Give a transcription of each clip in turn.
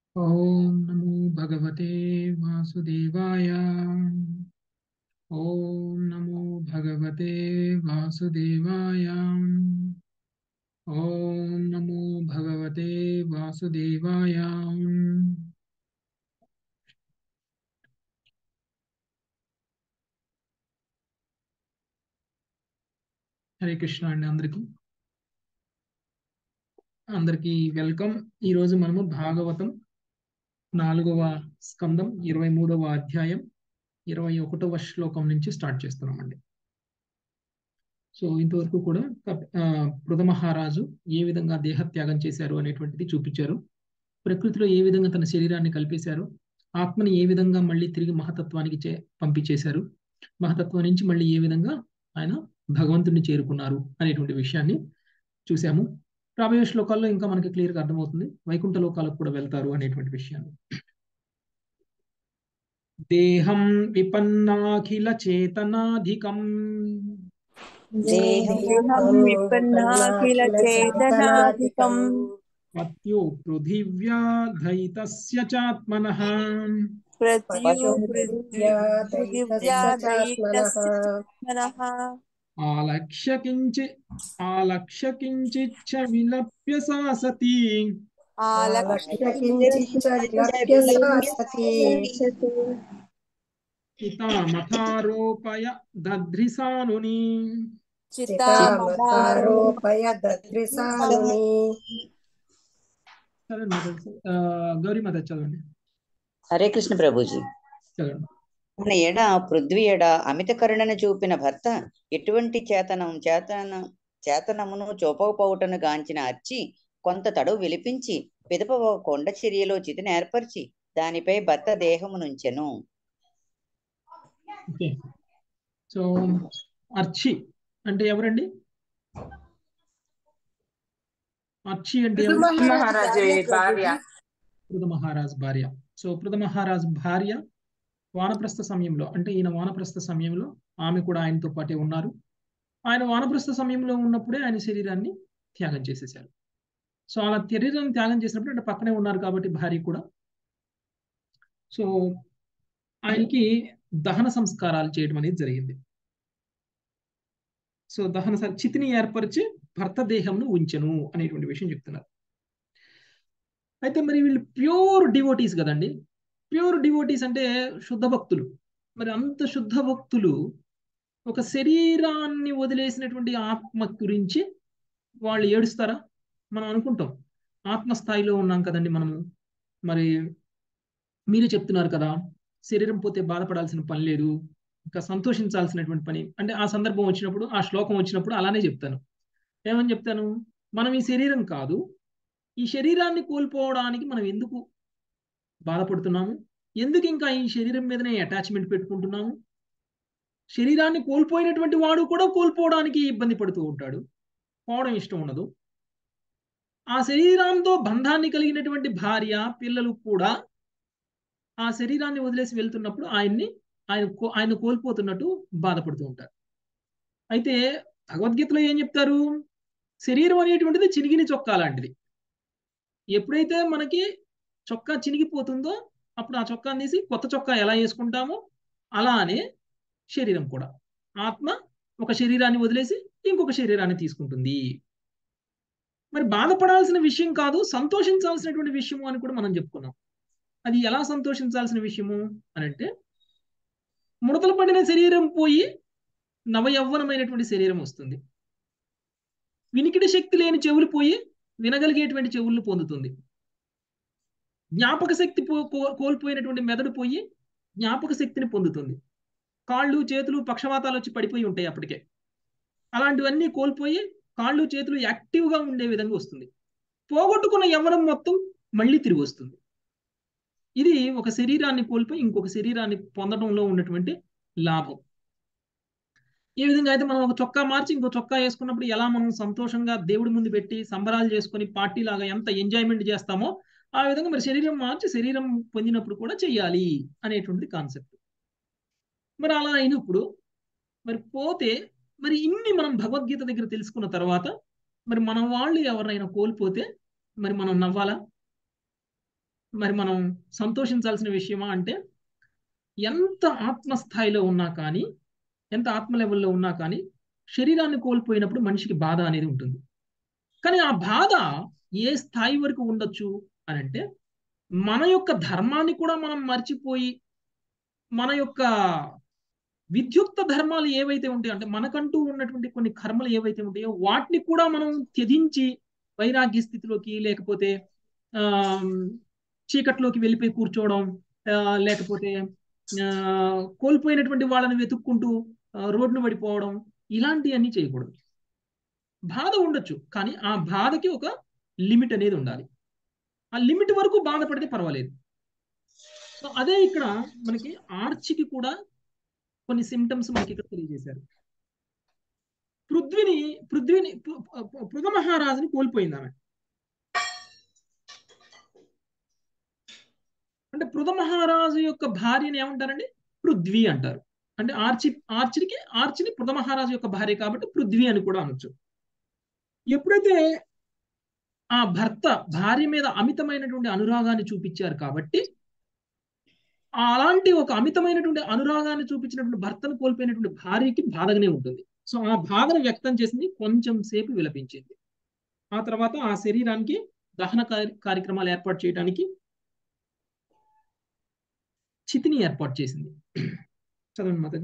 ॐ नमो भगवते वासुदेवाय ॐ नमो भगवते वासुदेवाय ॐ नमो भगवते वासुदेवाय హరే కృష్ణ అండి అందరికీ అందరికీ వెల్కమ్ ఈరోజు మనము భాగవతం నాలుగవ స్కందం ఇరవై మూడవ అధ్యాయం ఇరవై ఒకటవ శ్లోకం నుంచి స్టార్ట్ చేస్తున్నామండి సో ఇంతవరకు కూడా మహారాజు ఏ విధంగా దేహత్యాగం చేశారు అనేటువంటిది చూపించారు ప్రకృతిలో ఏ విధంగా తన శరీరాన్ని కల్పేశారు ఆత్మని ఏ విధంగా మళ్ళీ తిరిగి మహతత్వానికి చే పంపించేశారు మహతత్వం నుంచి మళ్ళీ ఏ విధంగా ఆయన భగవంతుడిని చేరుకున్నారు అనేటువంటి విషయాన్ని చూసాము రాబోయే శ్లోకాల్లో ఇంకా మనకి క్లియర్గా అర్థమవుతుంది వైకుంఠ లోకాలకు కూడా వెళ్తారు అనేటువంటి విషయాన్ని దేహం విపన్నాఖిల చేతనాధికం దేహం విపన్నాఖిల చేతనాధికం పత్యో పృథివ్యా దైతస్య చాత్మనః ప్రత్యో పృథివ్యాదయితస్య ఆలక్ష్య కించి ఆలక్ష్య కించిచ్చ విలప్య సా సతీ చితామథారోపయ దధ్రిసానుని చితామథారోపయ దద్రిసానుని చదవండి గౌరీ మాత చదవండి హరే కృష్ణ ప్రభుజీ చదవండి మన ఎడ పృథ్వీ ఎడ అమిత కరుణను చూపిన భర్త ఎటువంటి చేతనం చేతన చేతనమును చూపకపోవుటను గాంచిన అర్చి కొంత తడువు విలిపించి పిదప ఒక కొండ చర్యలో చితిని ఏర్పరిచి దానిపై భర్త దేహము నుంచెను ఓకే సో అర్చి అంటే ఎవరండి అర్చి అంటే ఎవరు? మహారాజే భార్య పృథ మహారాజ్ భార్య సో పృథ మహారాజ్ భార్య వానప్రస్థ సమయంలో అంటే ఈయన వానప్రస్థ సమయంలో ఆమె కూడా ఆయనతో పాటే ఉన్నారు ఆయన వానప్రస్థ సమయంలో ఉన్నప్పుడే ఆయన శరీరాన్ని త్యాగం చేసేశారు సో అలా శరీరాన్ని త్యాగం చేసినప్పుడు అంటే పక్కనే ఉన్నారు కాబట్టి భార్య కూడా సో ఆయనకి దహన సంస్కారాలు చేయడం అనేది జరిగింది సో దహన స- చితిని ఏర్పరిచి భర్త దేహంను ఉంచెను అనేటువంటి విషయం చెప్తున్నారు అయితే మరి వీళ్ళు ప్యూర్ డివోటీస్ కదండి ప్యూర్ డివోటీస్ అంటే శుద్ధ భక్తులు మరి అంత శుద్ధ భక్తులు ఒక శరీరాన్ని వదిలేసినటువంటి ఆత్మ గురించి వాళ్ళు ఏడుస్తారా మనం అనుకుంటాం ఆత్మస్థాయిలో ఉన్నాం కదండి మనము మరి మీరు చెప్తున్నారు కదా శరీరం పోతే బాధపడాల్సిన పని లేదు ఇంకా సంతోషించాల్సినటువంటి పని అంటే ఆ సందర్భం వచ్చినప్పుడు ఆ శ్లోకం వచ్చినప్పుడు అలానే చెప్తాను ఏమని చెప్తాను మనం ఈ శరీరం కాదు ఈ శరీరాన్ని కోల్పోవడానికి మనం ఎందుకు బాధపడుతున్నాము ఎందుకు ఇంకా ఈ శరీరం మీదనే అటాచ్మెంట్ పెట్టుకుంటున్నాము శరీరాన్ని కోల్పోయినటువంటి వాడు కూడా కోల్పోవడానికి ఇబ్బంది పడుతూ ఉంటాడు పోవడం ఇష్టం ఉండదు ఆ శరీరంతో బంధాన్ని కలిగినటువంటి భార్య పిల్లలు కూడా ఆ శరీరాన్ని వదిలేసి వెళ్తున్నప్పుడు ఆయన్ని ఆయన కో- ఆయన కోల్పోతున్నట్టు బాధపడుతూ ఉంటారు అయితే భగవద్గీతలో ఏం చెప్తారు శరీరం అనేటువంటిది చినిగిన చొక్కా లాంటిది ఎప్పుడైతే మనకి చొక్కా చినిగిపోతుందో అప్పుడు ఆ చొక్కాని తీసి కొత్త చొక్కా ఎలా వేసుకుంటామో అలానే శరీరం కూడా ఆత్మ ఒక శరీరాన్ని వదిలేసి ఇంకొక శరీరాన్ని తీసుకుంటుంది మరి బాధపడాల్సిన విషయం కాదు సంతోషించాల్సినటువంటి విషయము అని కూడా మనం చెప్పుకున్నాం అది ఎలా సంతోషించాల్సిన విషయము అని అంటే ముడతలు పడిన శరీరం పోయి నవయవ్వనమైనటువంటి శరీరం వస్తుంది వినికిడి శక్తి లేని చెవులు పోయి వినగలిగేటువంటి చెవులను పొందుతుంది జ్ఞాపక శక్తి పో- కో- కోల్పోయినటువంటి మెదడు పోయి జ్ఞాపక శక్తిని పొందుతుంది కాళ్ళు చేతులు పక్షవాతాలు వచ్చి పడిపోయి ఉంటాయి అప్పటికే అలాంటివన్నీ కోల్పోయి కాళ్ళు చేతులు యాక్టివ్గా ఉండే విధంగా వస్తుంది పోగొట్టుకున్న యవ్వనం మొత్తం మళ్ళీ తిరిగి వస్తుంది ఇది ఒక శరీరాన్ని కోల్పోయి ఇంకొక శరీరాన్ని పొందడంలో ఉన్నటువంటి లాభం ఈ విధంగా అయితే మనం ఒక చొక్కా మార్చి ఇంకో చొక్కా వేసుకున్నప్పుడు ఎలా మనం సంతోషంగా దేవుడి ముందు పెట్టి సంబరాలు చేసుకొని పార్టీ లాగా ఎంత ఎంజాయ్మెంట్ చేస్తామో ఆ విధంగా మరి శరీరం మార్చి శరీరం పొందినప్పుడు కూడా చెయ్యాలి అనేటువంటిది కాన్సెప్ట్ మరి అలా అయినప్పుడు మరి పోతే మరి ఇన్ని మనం భగవద్గీత దగ్గర తెలుసుకున్న తర్వాత మరి మన వాళ్ళు ఎవరినైనా కోల్పోతే మరి మనం నవ్వాలా మరి మనం సంతోషించాల్సిన విషయమా అంటే ఎంత ఆత్మస్థాయిలో ఉన్నా కానీ ఎంత ఆత్మ లెవెల్లో ఉన్నా కానీ శరీరాన్ని కోల్పోయినప్పుడు మనిషికి బాధ అనేది ఉంటుంది కానీ ఆ బాధ ఏ స్థాయి వరకు ఉండొచ్చు అని అంటే మన యొక్క ధర్మాన్ని కూడా మనం మర్చిపోయి మన యొక్క విద్యుక్త ధర్మాలు ఏవైతే ఉంటాయో అంటే మనకంటూ ఉన్నటువంటి కొన్ని కర్మలు ఏవైతే ఉంటాయో వాటిని కూడా మనం త్యజించి వైరాగ్య స్థితిలోకి లేకపోతే ఆ చీకట్లోకి వెళ్ళిపోయి కూర్చోవడం ఆ, లేకపోతే ఆ, కోల్పోయినటువంటి వాళ్ళని వెతుక్కుంటూ ఆ, రోడ్డును పడిపోవడం ఇలాంటివన్నీ చేయకూడదు బాధ ఉండొచ్చు కానీ ఆ బాధకి ఒక లిమిట్ అనేది ఉండాలి ఆ లిమిట్ వరకు బాధపడితే పర్వాలేదు సో అదే ఇక్కడ మనకి ఆర్చికి కూడా కొన్ని సిమ్టమ్స్ మనకి ఇక్కడ తెలియజేశారు పృథ్వీని పృథ్వీని పృ- పృ- పృథ మహారాజుని కోల్పోయింది ఆమె అంటే పృథ మహారాజు యొక్క భార్యని ఏమంటారండి పృథ్వీ అంటారు అంటే ఆర్చి ఆర్చికి ఆర్చిని పృథ మహారాజు యొక్క భార్య కాబట్టి పృథ్వీ అని కూడా అనొచ్చు ఎప్పుడైతే ఆ భర్త భార్య మీద అమితమైనటువంటి అనురాగాన్ని చూపించారు కాబట్టి ఆ అలాంటి ఒక అమితమైనటువంటి అనురాగాన్ని చూపించినటువంటి భర్తను కోల్పోయినటువంటి భార్యకి బాధగానే ఉంటుంది సో ఆ బాధను వ్యక్తం చేసింది కొంచెం సేపు విలపించింది ఆ తర్వాత ఆ శరీరానికి దహన కార్య- కార్యక్రమాలు ఏర్పాటు చేయడానికి చితిని ఏర్పాటు చేసింది చదవండి మాతాజీ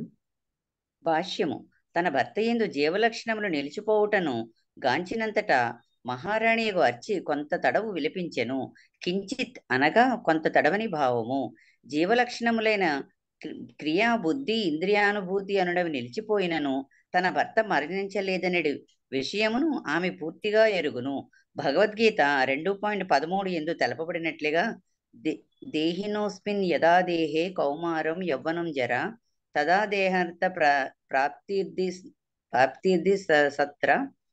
భాష్యము తన భర్త యందు జీవలక్షణములు నిలిచిపోవుటను గాంచినంతట మహారాణియగు అర్చి కొంత తడవు విలిపించెను కించిత్ అనగా కొంత తడవని భావము జీవలక్షణములైన క్రి- క్రియా బుద్ధి ఇంద్రియానుభూతి అనుడవి నిలిచిపోయినను తన భర్త మరణించలేదనడి విషయమును ఆమె పూర్తిగా ఎరుగును భగవద్గీత రెండు పాయింట్ పదమూడు ఎందు తెలపబడినట్లుగా దే- దేహినోస్మిన్ యదా దేహే కౌమారం యవ్వనం జర తదా దేహార్థ ప్రా ప్రాప్తిర్ది ప్రాప్తిర్ది స- సత్ర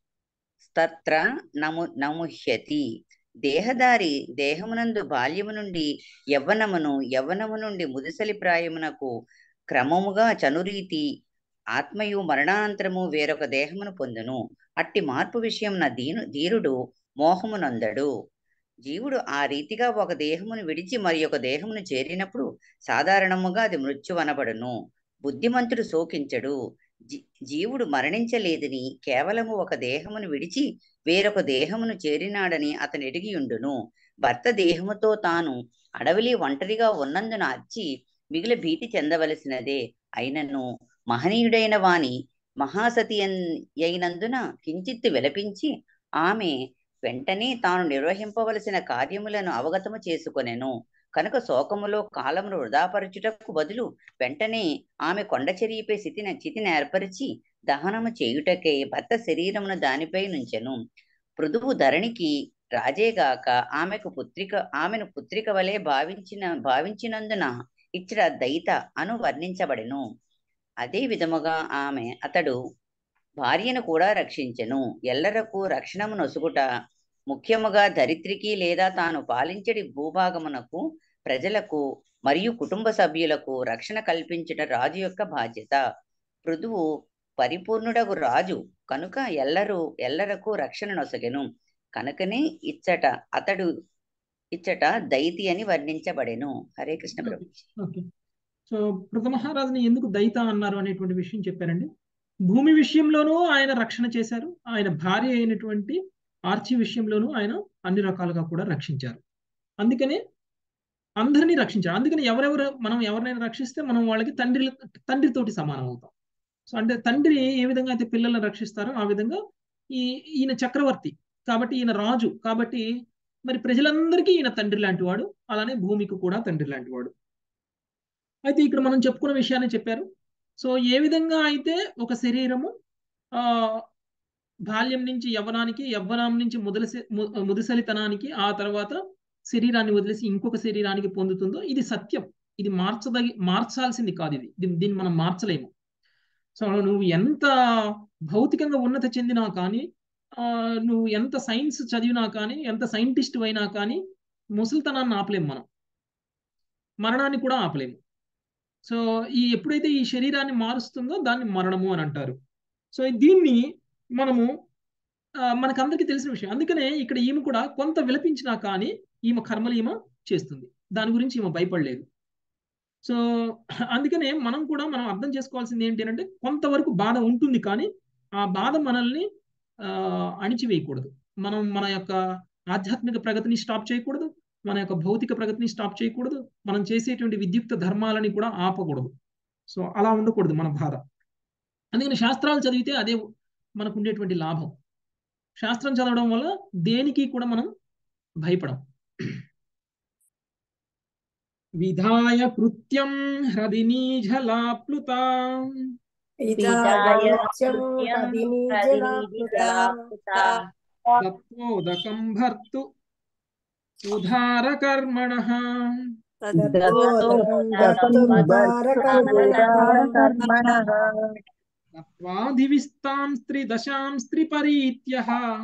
స్తత్ర నము నముహ్యతి దేహదారి దేహమునందు బాల్యము నుండి యవ్వనమును యవ్వనము నుండి ముదుసలి ప్రాయమునకు క్రమముగా చనురీతి ఆత్మయు మరణానంతరము వేరొక దేహమును పొందును అట్టి మార్పు విషయం నా దీను ధీరుడు మోహమునందడు జీవుడు ఆ రీతిగా ఒక దేహమును విడిచి మరి ఒక దేహమును చేరినప్పుడు సాధారణముగా అది మృత్యు అనబడును బుద్ధిమంతుడు శోకించడు జీ- జీవుడు మరణించలేదని కేవలము ఒక దేహమును విడిచి వేరొక దేహమును చేరినాడని అతను ఎరిగియుండును భర్త దేహముతో తాను అడవిలి ఒంటరిగా ఉన్నందున అచ్చి మిగిలి భీతి చెందవలసినదే అయినను మహనీయుడైన వాని మహాసతి అన్- అయినందున కించిత్తు విలపించి ఆమె వెంటనే తాను నిర్వహింపవలసిన కార్యములను అవగతము చేసుకొనెను కనుక శోకములో కాలమును వృధాపరచుటకు బదులు వెంటనే ఆమె కొండ చెరియిపై స్థితిని చితిని ఏర్పరిచి దహనము చేయుటకై భర్త శరీరమును దానిపై నుంచెను పృథువు ధరణికి రాజేగాక ఆమెకు పుత్రిక ఆమెను పుత్రిక వలె భావించిన భావించినందున ఇచ్చట దయిత అను వర్ణించబడెను అదే విధముగా ఆమె అతడు భార్యను కూడా రక్షించెను ఎల్లరకు రక్షణము నొసుగుట ముఖ్యముగా దరిద్రికి లేదా తాను పాలించడి భూభాగమునకు ప్రజలకు మరియు కుటుంబ సభ్యులకు రక్షణ కల్పించుట రాజు యొక్క బాధ్యత పృథువు పరిపూర్ణుడగు రాజు కనుక ఎల్లరూ ఎల్లరకు రక్షణ నొసగెను కనుకనే ఇచ్చట అతడు ఇచ్చట దైతి అని వర్ణించబడెను హరే కృష్ణ ప్రభు ఓకే సో పృథ మహారాజుని ఎందుకు దయిత అన్నారు అనేటువంటి విషయం చెప్పారండి భూమి విషయంలోనూ ఆయన రక్షణ చేశారు ఆయన భార్య అయినటువంటి ఆర్చి విషయంలోనూ ఆయన అన్ని రకాలుగా కూడా రక్షించారు అందుకనే అందరినీ రక్షించారు అందుకని ఎవరెవరు మనం ఎవరినైనా రక్షిస్తే మనం వాళ్ళకి తండ్రి తండ్రితోటి సమానం అవుతాం సో అంటే తండ్రి ఏ విధంగా అయితే పిల్లలను రక్షిస్తారో ఆ విధంగా ఈ ఈయన చక్రవర్తి కాబట్టి ఈయన రాజు కాబట్టి మరి ప్రజలందరికీ ఈయన తండ్రి లాంటి వాడు అలానే భూమికి కూడా తండ్రి లాంటి వాడు అయితే ఇక్కడ మనం చెప్పుకున్న విషయాన్ని చెప్పారు సో ఏ విధంగా అయితే ఒక శరీరము ఆ బాల్యం నుంచి యవ్వనానికి యవ్వనం నుంచి ముదలసి ము- ముదుసలితనానికి ఆ తర్వాత శరీరాన్ని వదిలేసి ఇంకొక శరీరానికి పొందుతుందో ఇది సత్యం ఇది మార్చదగి మార్చాల్సింది కాదు ఇది దీన్ని దీన్ని మనం మార్చలేము సో నువ్వు ఎంత భౌతికంగా ఉన్నత చెందినా కానీ ఆ, నువ్వు ఎంత సైన్స్ చదివినా కానీ ఎంత సైంటిస్ట్ అయినా కానీ ముసలితనాన్ని ఆపలేము మనం మరణాన్ని కూడా ఆపలేము సో ఈ ఎప్పుడైతే ఈ శరీరాన్ని మారుస్తుందో దాన్ని మరణము అని అంటారు సో దీన్ని మనము ఆ, మనకందరికీ తెలిసిన విషయం అందుకనే ఇక్కడ ఈమె కూడా కొంత విలపించినా కానీ ఈమె కర్మలు ఈమె చేస్తుంది దాని గురించి ఈమె భయపడలేదు సో అందుకనే మనం కూడా మనం అర్థం చేసుకోవాల్సింది ఏంటి అంటే కొంతవరకు బాధ ఉంటుంది కానీ ఆ బాధ మనల్ని ఆ, అణిచివేయకూడదు మనం మన యొక్క ఆధ్యాత్మిక ప్రగతిని స్టాప్ చేయకూడదు మన యొక్క భౌతిక ప్రగతిని స్టాప్ చేయకూడదు మనం చేసేటువంటి విద్యుక్త ధర్మాలని కూడా ఆపకూడదు సో అలా ఉండకూడదు మన బాధ అందుకని శాస్త్రాలు చదివితే అదే మనకు ఉండేటువంటి లాభం శాస్త్రం చదవడం వల్ల దేనికి కూడా మనం భయపడం విధాయ కృత్యం హ్రదినీఝలాప్లుత విధాయ నిత్యం పదిని జలాప్లుత తత్వోదకం భర్తు ఉదారకర్మణ తత్వాధివిస్తాం స్త్రిదశాం స్త్రిపరీత్య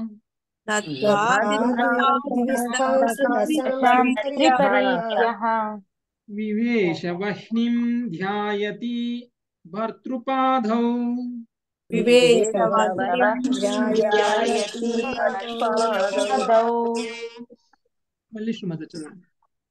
వివేశ వహ్నిం ధ్యాయతి భర్తృపాదౌ మళ్ళీ శ్రీమతి చదవండి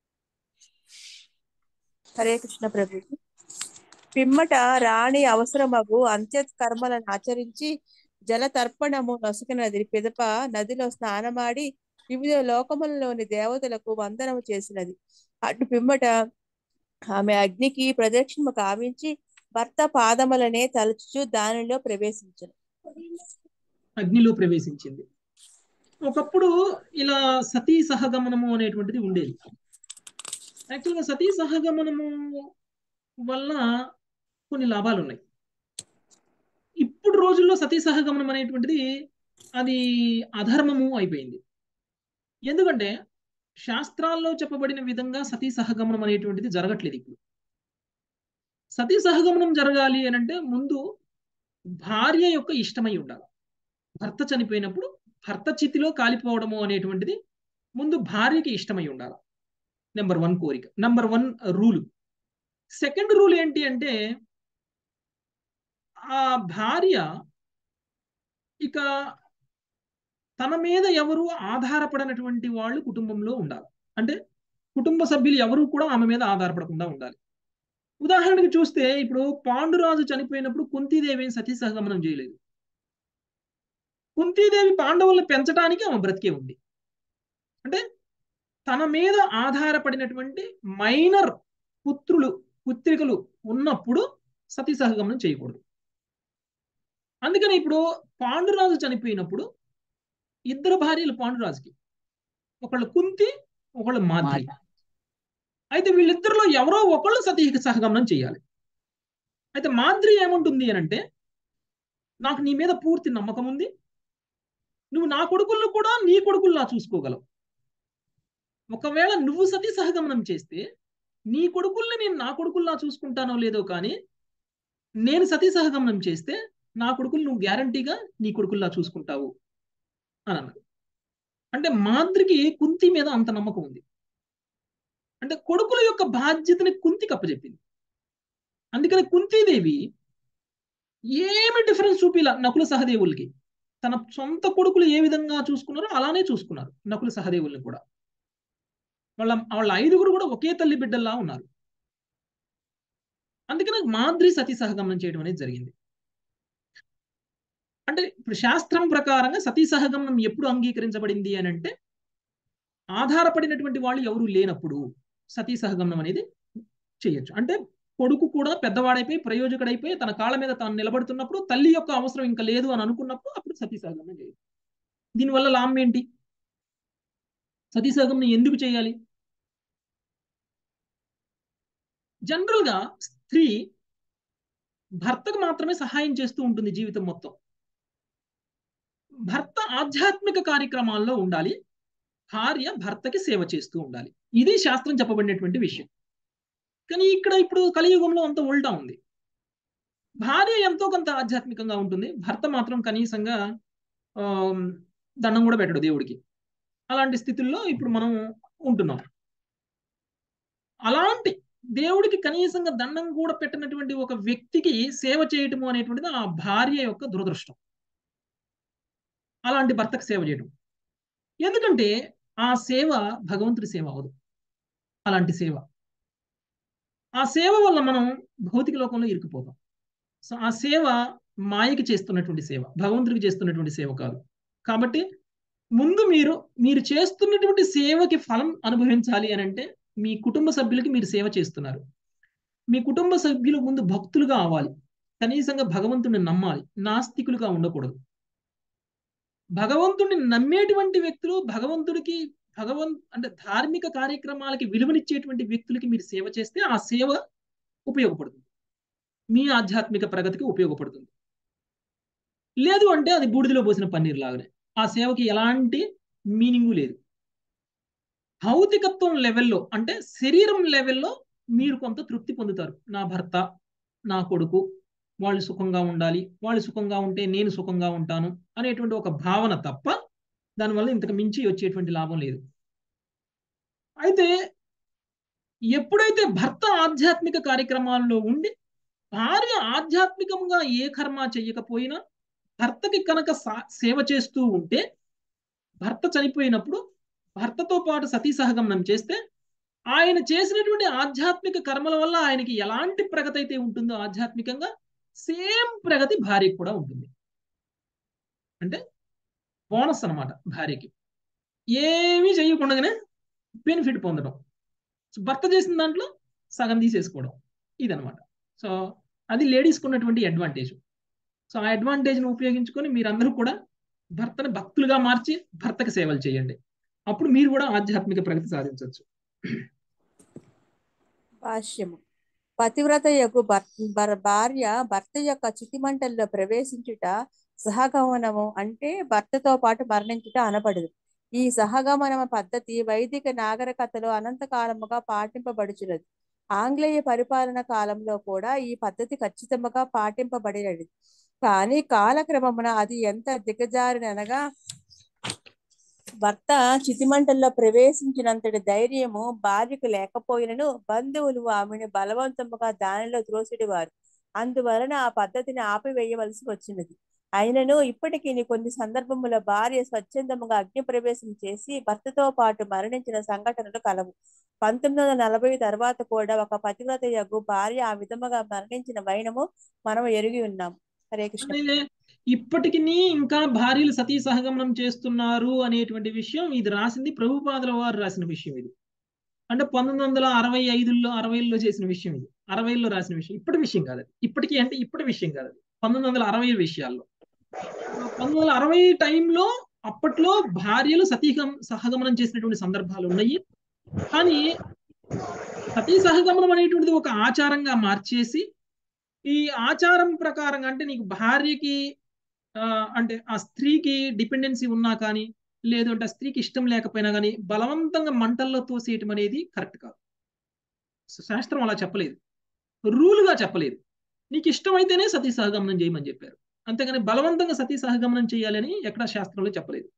హరే కృష్ణ ప్రభు పిమ్మట రాణి అవసరమగు అంత్య కర్మలను ఆచరించి జల తర్పణము నొసకినది పిదప నదిలో స్నానమాడి వివిధ లోకములలోని దేవతలకు వందనము చేసినది అటు పిమ్మట ఆమె అగ్నికి ప్రదక్షిణ కావించి భర్త పాదములనే తలుచుచు దానిలో ప్రవేశించను అగ్నిలో ప్రవేశించింది ఒకప్పుడు ఇలా సతీ సహగమనము అనేటువంటిది ఉండేది యాక్చువల్గా సతీ సహగమనము వల్ల కొన్ని లాభాలు ఉన్నాయి ఇప్పుడు రోజుల్లో సతీ సహగమనం అనేటువంటిది అది అధర్మము అయిపోయింది ఎందుకంటే శాస్త్రాల్లో చెప్పబడిన విధంగా సతీ సహగమనం అనేటువంటిది జరగట్లేదు ఇప్పుడు సతీ సహగమనం జరగాలి అని అంటే ముందు భార్య యొక్క ఇష్టమై ఉండాలి భర్త చనిపోయినప్పుడు భర్త చితిలో కాలిపోవడము అనేటువంటిది ముందు భార్యకి ఇష్టమై ఉండాలి నెంబర్ వన్ కోరిక number one rule second rule ఏంటి అంటే ఆ భార్య ఇక తన మీద ఎవరు ఆధారపడనటువంటి వాళ్ళు కుటుంబంలో ఉండాలి అంటే కుటుంబ సభ్యులు ఎవరు కూడా ఆమె మీద ఆధారపడకుండా ఉండాలి ఉదాహరణకి చూస్తే ఇప్పుడు పాండురాజు చనిపోయినప్పుడు కుంతీదేవి సతీ సహగమనం చేయలేదు కుంతీదేవి పాండవులను పెంచడానికి ఆమె బ్రతికే ఉంది అంటే తన మీద ఆధారపడినటువంటి మైనర్ పుత్రులు పుత్రికలు ఉన్నప్పుడు సతీ సహగమనం చేయకూడదు అందుకని ఇప్పుడు పాండురాజు చనిపోయినప్పుడు ఇద్దరు భార్యలు పాండురాజుకి ఒకళ్ళు కుంతి ఒకళ్ళు మాద్రి అయితే వీళ్ళిద్దరిలో ఎవరో ఒకళ్ళు సతీ సహగమనం చేయాలి అయితే మాద్రి ఏముంటుంది అని అంటే నాకు నీ మీద పూర్తి నమ్మకం ఉంది నువ్వు నా కొడుకులను కూడా నీ కొడుకుల్లా చూసుకోగలవు ఒకవేళ నువ్వు సతీ సహగమనం చేస్తే నీ కొడుకుల్ని నేను నా కొడుకుల్లా చూసుకుంటానో లేదో కానీ నేను సతీ సహగమనం చేస్తే నా కొడుకులు నువ్వు గ్యారంటీగా నీ కొడుకుల్లా చూసుకుంటావు అని అన్నాడు అంటే మాద్రికి కుంతి మీద అంత నమ్మకం ఉంది అంటే కొడుకుల యొక్క బాధ్యతని కుంతికి అప్పచెప్పింది అందుకని కుంతీదేవి ఏమి డిఫరెన్స్ చూపిలా నకుల సహదేవులకి తన సొంత కొడుకులు ఏ విధంగా చూసుకున్నారో అలానే చూసుకున్నారు నకుల సహదేవుల్ని కూడా వాళ్ళ వాళ్ళ ఐదుగురు కూడా ఒకే తల్లి బిడ్డల్లా ఉన్నారు అందుకని మాద్రి సతీ సహగమనం చేయడం అనేది జరిగింది అంటే ఇప్పుడు శాస్త్రం ప్రకారంగా సతీ సహగమనం ఎప్పుడు అంగీకరించబడింది అని అంటే ఆధారపడినటువంటి వాళ్ళు ఎవరు లేనప్పుడు సతీ సహగమనం అనేది చేయొచ్చు అంటే కొడుకు కూడా పెద్దవాడైపోయి ప్రయోజకుడైపోయి తన కాళ్ళ మీద తాను నిలబడుతున్నప్పుడు తల్లి యొక్క అవసరం ఇంకా లేదు అని అనుకున్నప్పుడు అప్పుడు సతీ సహగమనం చేయొచ్చు దీనివల్ల లాభం ఏంటి సతీ సహగమనం ఎందుకు చేయాలి జనరల్ గా స్త్రీ భర్తకు మాత్రమే సహాయం చేస్తూ ఉంటుంది జీవితం మొత్తం భర్త ఆధ్యాత్మిక కార్యక్రమాల్లో ఉండాలి భార్య భర్తకి సేవ చేస్తూ ఉండాలి ఇది శాస్త్రం చెప్పబడినటువంటి విషయం కానీ ఇక్కడ ఇప్పుడు కలియుగంలో అంత ఉల్టా ఉంది భార్య ఎంతో కొంత ఆధ్యాత్మికంగా ఉంటుంది భర్త మాత్రం కనీసంగా దండం కూడా పెట్టడు దేవుడికి అలాంటి స్థితుల్లో ఇప్పుడు మనం ఉంటున్నాం అలాంటి దేవుడికి కనీసంగా దండం కూడా పెట్టినటువంటి ఒక వ్యక్తికి సేవ చేయటము అనేటువంటిది ఆ భార్య యొక్క దురదృష్టం అలాంటి భర్తకు సేవ చేయడం ఎందుకంటే ఆ సేవ భగవంతుడి సేవ అవదు అలాంటి సేవ ఆ సేవ వల్ల మనం భౌతిక లోకంలో ఇరుక్కుపోతాం సో ఆ సేవ మాయకి చేస్తున్నటువంటి సేవ భగవంతుడికి చేస్తున్నటువంటి సేవ కాదు కాబట్టి ముందు మీరు మీరు చేస్తున్నటువంటి సేవకి ఫలం అనుభవించాలి అని అంటే మీ కుటుంబ సభ్యులకి మీరు సేవ చేస్తున్నారు మీ కుటుంబ సభ్యులు ముందు భక్తులుగా అవ్వాలి కనీసంగా భగవంతుడిని నమ్మాలి నాస్తికులుగా ఉండకూడదు భగవంతుడిని నమ్మేటువంటి వ్యక్తులు భగవంతుడికి భగవన్ అంటే ధార్మిక కార్యక్రమాలకి విలువనిచ్చేటువంటి వ్యక్తులకి మీరు సేవ చేస్తే ఆ సేవ ఉపయోగపడుతుంది మీ ఆధ్యాత్మిక ప్రగతికి ఉపయోగపడుతుంది లేదు అంటే అది బూడిదలో పోసిన పన్నీర్ లాగానే ఆ సేవకి ఎలాంటి మీనింగు లేదు భౌతికత్వం లెవెల్లో అంటే శరీరం లెవెల్లో మీరు కొంత తృప్తి పొందుతారు నా భర్త నా కొడుకు వాళ్ళు సుఖంగా ఉండాలి వాళ్ళు సుఖంగా ఉంటే నేను సుఖంగా ఉంటాను అనేటువంటి ఒక భావన తప్ప దానివల్ల ఇంతకు మించి వచ్చేటువంటి లాభం లేదు అయితే ఎప్పుడైతే భర్త ఆధ్యాత్మిక కార్యక్రమాల్లో ఉండి భార్య ఆధ్యాత్మికంగా ఏ కర్మ చెయ్యకపోయినా భర్తకి కనుక సేవ చేస్తూ ఉంటే భర్త చనిపోయినప్పుడు భర్తతో పాటు సతీ సహగమనం చేస్తే ఆయన చేసినటువంటి ఆధ్యాత్మిక కర్మల వల్ల ఆయనకి ఎలాంటి ప్రగతి అయితే ఉంటుందో ఆధ్యాత్మికంగా సేమ్ ప్రగతి భార్యకి కూడా ఉంటుంది అంటే బోనస్ అనమాట భార్యకి ఏమీ చేయకుండానే బెనిఫిట్ పొందడం భర్త చేసిన దాంట్లో సగం తీసేసుకోవడం ఇదనమాట సో అది లేడీస్కి ఉన్నటువంటి అడ్వాంటేజ్ సో ఆ అడ్వాంటేజ్ను ఉపయోగించుకొని మీరందరూ కూడా భర్తను భక్తులుగా మార్చి భర్తకి సేవలు చేయండి అప్పుడు మీరు కూడా ఆధ్యాత్మిక ప్రగతి సాధించవచ్చు భాష్యము పతివ్రత యొక్క భార్య భర్త యొక్క చితిమంటల్లో ప్రవేశించుట సహగమనము అంటే భర్తతో పాటు మరణించుట అనబడదు ఈ సహగమన పద్ధతి వైదిక నాగరికతలో అనంతకాలముగా పాటింపబడుచున్నది ఆంగ్లేయ పరిపాలన కాలంలో కూడా ఈ పద్ధతి ఖచ్చితంగా పాటింపబడినది కానీ కాలక్రమమున అది ఎంత దిగజారిననగా భర్త చితిమంటల్లో ప్రవేశించినంతటి ధైర్యము భార్యకు లేకపోయినను బంధువులు ఆమెను బలవంతముగా దానిలో త్రోసిడివారు అందువలన ఆ పద్ధతిని ఆపివేయవలసి వచ్చినది అయినను ఇప్పటికీ కొన్ని సందర్భముల భార్య స్వచ్ఛందముగా అగ్ని ప్రవేశం చేసి భర్తతో పాటు మరణించిన సంఘటనలు కలవు పంతొమ్మిది వందల నలభై తర్వాత కూడా ఒక పతివ్రత యగు భార్య ఆ విధముగా మరణించిన వైనము మనం ఎరిగి ఉన్నాం హరే కృష్ణ ఇప్పటికి ఇంకా భార్యలు సతీ సహగమనం చేస్తున్నారు అనేటువంటి విషయం ఇది రాసింది ప్రభుపాదుల వారు రాసిన విషయం ఇది అంటే పంతొమ్మిది వందల అరవై ఐదులో అరవైలో చేసిన విషయం ఇది అరవైలో రాసిన విషయం ఇప్పటి విషయం కాదు అది ఇప్పటికీ అంటే ఇప్పటి విషయం కాదు అది పంతొమ్మిది వందల అరవై విషయాల్లో పంతొమ్మిది వందల అరవై టైంలో అప్పట్లో భార్యలు సతీగం సహగమనం చేసినటువంటి సందర్భాలు ఉన్నాయి కానీ సతీ సహగమనం అనేటువంటిది ఒక ఆచారంగా మార్చేసి ఈ ఆచారం ప్రకారంగా అంటే నీకు భార్యకి అంటే ఆ స్త్రీకి డిపెండెన్సీ ఉన్నా కానీ లేదు అంటే ఆ స్త్రీకి ఇష్టం లేకపోయినా కానీ బలవంతంగా మంటల్లో తోసేయటం అనేది కరెక్ట్ కాదు శాస్త్రం అలా చెప్పలేదు రూల్గా చెప్పలేదు నీకు ఇష్టమైతేనే సతీ సహగమనం చేయమని చెప్పారు అంతేగాని బలవంతంగా సతీ సహగమనం చేయాలని ఎక్కడ శాస్త్రంలో చెప్పలేదు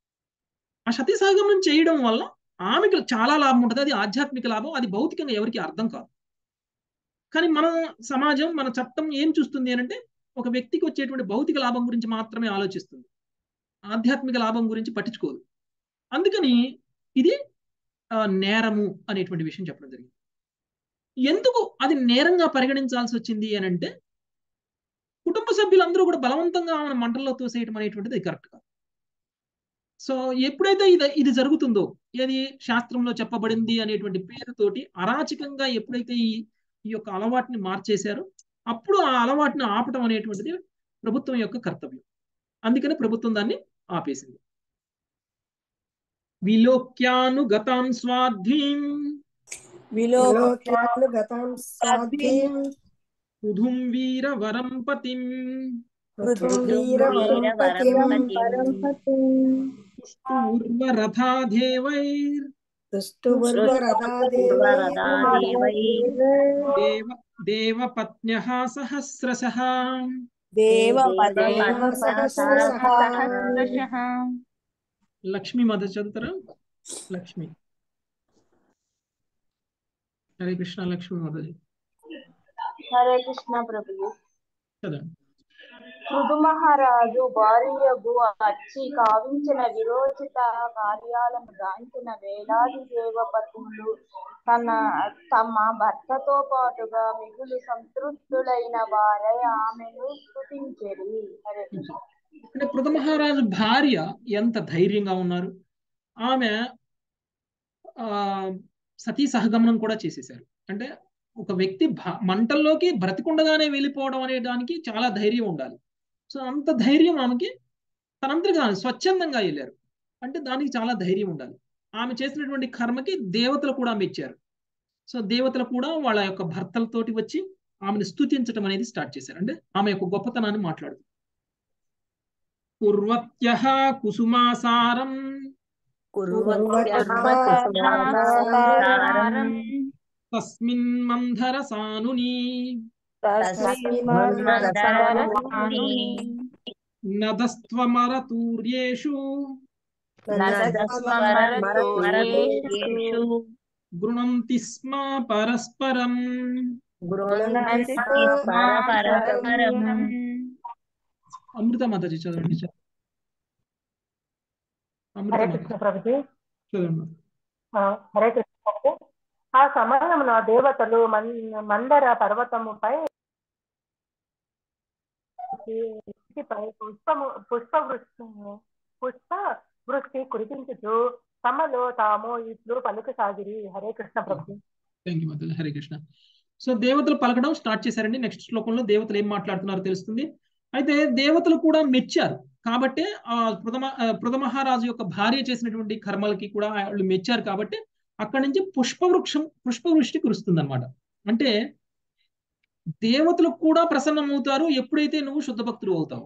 ఆ సతీ సహగమనం చేయడం వల్ల ఆమెకు చాలా లాభం ఉంటుంది అది ఆధ్యాత్మిక లాభం అది భౌతికంగా ఎవరికి అర్థం కాదు కానీ మన సమాజం మన చట్టం ఏం చూస్తుంది అంటే ఒక వ్యక్తికి వచ్చేటువంటి భౌతిక లాభం గురించి మాత్రమే ఆలోచిస్తుంది ఆధ్యాత్మిక లాభం గురించి పట్టించుకోదు అందుకని ఇది నేరము అనేటువంటి విషయం చెప్పడం జరిగింది ఎందుకు అది నేరంగా పరిగణించాల్సి వచ్చింది అని అంటే కుటుంబ సభ్యులందరూ కూడా బలవంతంగా ఆమెను మంటల్లో తోసేయటం అనేటువంటిది కరెక్ట్ కాదు సో ఎప్పుడైతే ఇది ఇది జరుగుతుందో ఏది శాస్త్రంలో చెప్పబడింది అనేటువంటి పేరుతోటి అరాచకంగా ఎప్పుడైతే ఈ ఈ యొక్క అలవాటుని మార్చేశారో అప్పుడు ఆ అలవాటుని ఆపటం అనేటువంటిది ప్రభుత్వం యొక్క కర్తవ్యం అందుకని ప్రభుత్వం దాన్ని ఆపేసింది విలోక్యానుగతాం స్వాధీం విలోక్యానుగతాం స్వాధీం పృథుం వీర వరం పతిం పృథుం వీరవరం పతిం ఊర్వరథాదేవైర్ దుష్టువర్వరథాదేవైర్ దేవపత్న్య సహస్రశ దేవ లక్ష్మి మద చదువుతారా లక్ష్మి హరే కృష్ణ లక్ష్మి మదజీ హరే కృష్ణ ప్రభు చదవండి పృథు మహారాజు భార్యగు అచ్చి కావించిన విరోచిత కార్యాలను గాంచిన వేలాది దేవపతులు తన తమ భర్తతో పాటుగా మిగులు సంతృప్తులైన వారై ఆమెను స్తుతించెరి హరే కృష్ణ. అంటే పృథ మహారాజు భార్య ఎంత ధైర్యంగా ఉన్నారు ఆమె ఆ సతీ సహగమనం కూడా చేసేశారు అంటే ఒక వ్యక్తి భ- మంటల్లోకి బ్రతికుండగానే వెళ్ళిపోవడం అనే దానికి చాలా ధైర్యం ఉండాలి సో అంత ధైర్యం ఆమెకి తనంతగా స్వచ్ఛందంగా వెళ్ళారు అంటే దానికి చాలా ధైర్యం ఉండాలి ఆమె చేసినటువంటి కర్మకి దేవతలు కూడా మెచ్చారు సో దేవతలు కూడా వాళ్ళ యొక్క భర్తలతోటి వచ్చి ఆమెను స్తుతించడం అనేది స్టార్ట్ చేశారు అంటే ఆమె యొక్క గొప్పతనాన్ని మాట్లాడుతుంది కుర్వత్యః కుసుమాసారం తస్మిన్ మంధర సానుని నదస్త్వమరతూర్యేషు గృణంతి స్మ పరస్పరం అమృత మాతాజీ చదవండి చ- అమృత హరే మాతాజీ కృష్ణ ప్రభుజీ చదవండి ఆ, హరే కృష్ణ ప్రభుజీ ఆ సమయమున దేవతలు మన్- మందర పర్వతముపై పై పుష్పము పుష్ప వృష్టి పుష్ప వృష్టి కురిపించుచు తమలో తాము ఇట్లు పలుకసాగిరి హరే కృష్ణ ప్రభుజీ థ్యాంక్ యూ మాతాజీ హరే కృష్ణ సో దేవతలు పలకడం స్టార్ట్ చేశారండి నెక్స్ట్ శ్లోకంలో దేవతలు ఏం మాట్లాడుతున్నారో తెలుస్తుంది అయితే దేవతలు కూడా మెచ్చారు కాబట్టే ఆ ప్రథమ ఆ, ప్రథమహారాజు యొక్క భార్య చేసినటువంటి కర్మలకి కూడా వాళ్ళు మెచ్చారు కాబట్టి అక్కడి నుంచి పుష్పవృక్షం పుష్పవృష్టి కురుస్తుంది అనమాట అంటే దేవతలకు కూడా ప్రసన్నమవుతారు ఎప్పుడైతే నువ్వు శుద్ధ భక్తుడు అవుతావు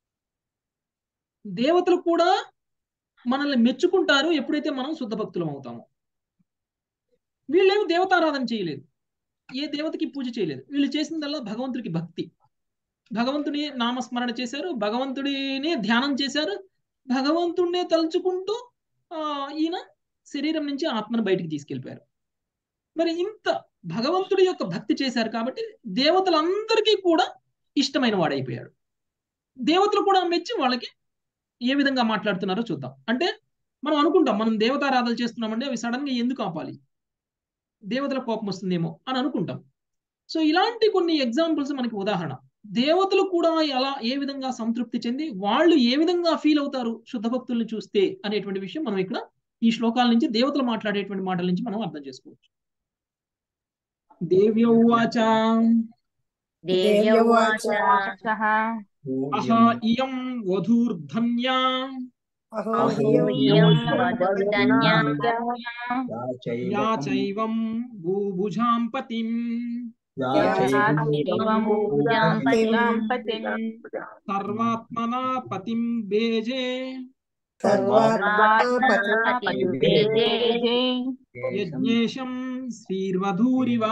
దేవతలు కూడా మనల్ని మెచ్చుకుంటారు ఎప్పుడైతే మనం శుద్ధ భక్తులం అవుతామో వీళ్ళేమి దేవతారాధన చేయలేదు ఏ దేవతకి పూజ చేయలేదు వీళ్ళు చేసిందల్లా భగవంతుడికి భక్తి భగవంతుని నామస్మరణ చేశారు భగవంతుడిని ధ్యానం చేశారు భగవంతుడినే తలుచుకుంటూ ఆ, ఈయన శరీరం నుంచి ఆత్మను బయటికి తీసుకెళ్ళిపోయారు మరి ఇంత భగవంతుడి యొక్క భక్తి చేశారు కాబట్టి దేవతలందరికీ కూడా ఇష్టమైన వాడైపోయాడు దేవతలు కూడా మెచ్చి వాళ్ళకి ఏ విధంగా మాట్లాడుతున్నారో చూద్దాం అంటే మనం అనుకుంటాం మనం దేవతారాధన చేస్తున్నామంటే అవి సడన్ గా ఎందుకు ఆపాలి దేవతల కోపం వస్తుందేమో అని అనుకుంటాం సో ఇలాంటి కొన్ని ఎగ్జాంపుల్స్ మనకి ఉదాహరణ దేవతలు కూడా ఎలా ఏ విధంగా సంతృప్తి చెంది వాళ్ళు ఏ విధంగా ఫీల్ అవుతారు శుద్ధ భక్తుల్ని చూస్తే అనేటువంటి విషయం మనం ఇక్కడ ఈ శ్లోకాల నుంచి దేవతలు మాట్లాడేటువంటి మాటల నుంచి మనం అర్థం చేసుకోవచ్చు దేవ్యౌవాచ దేవ్యవాచ అహా ఇయం వధూర్ధన్యా అహో హియం యా చైవం భూభుజాం పతిం సర్వాత్మనా పతిం బేజే యజ్ఞేశం శ్రీర్వధూరివా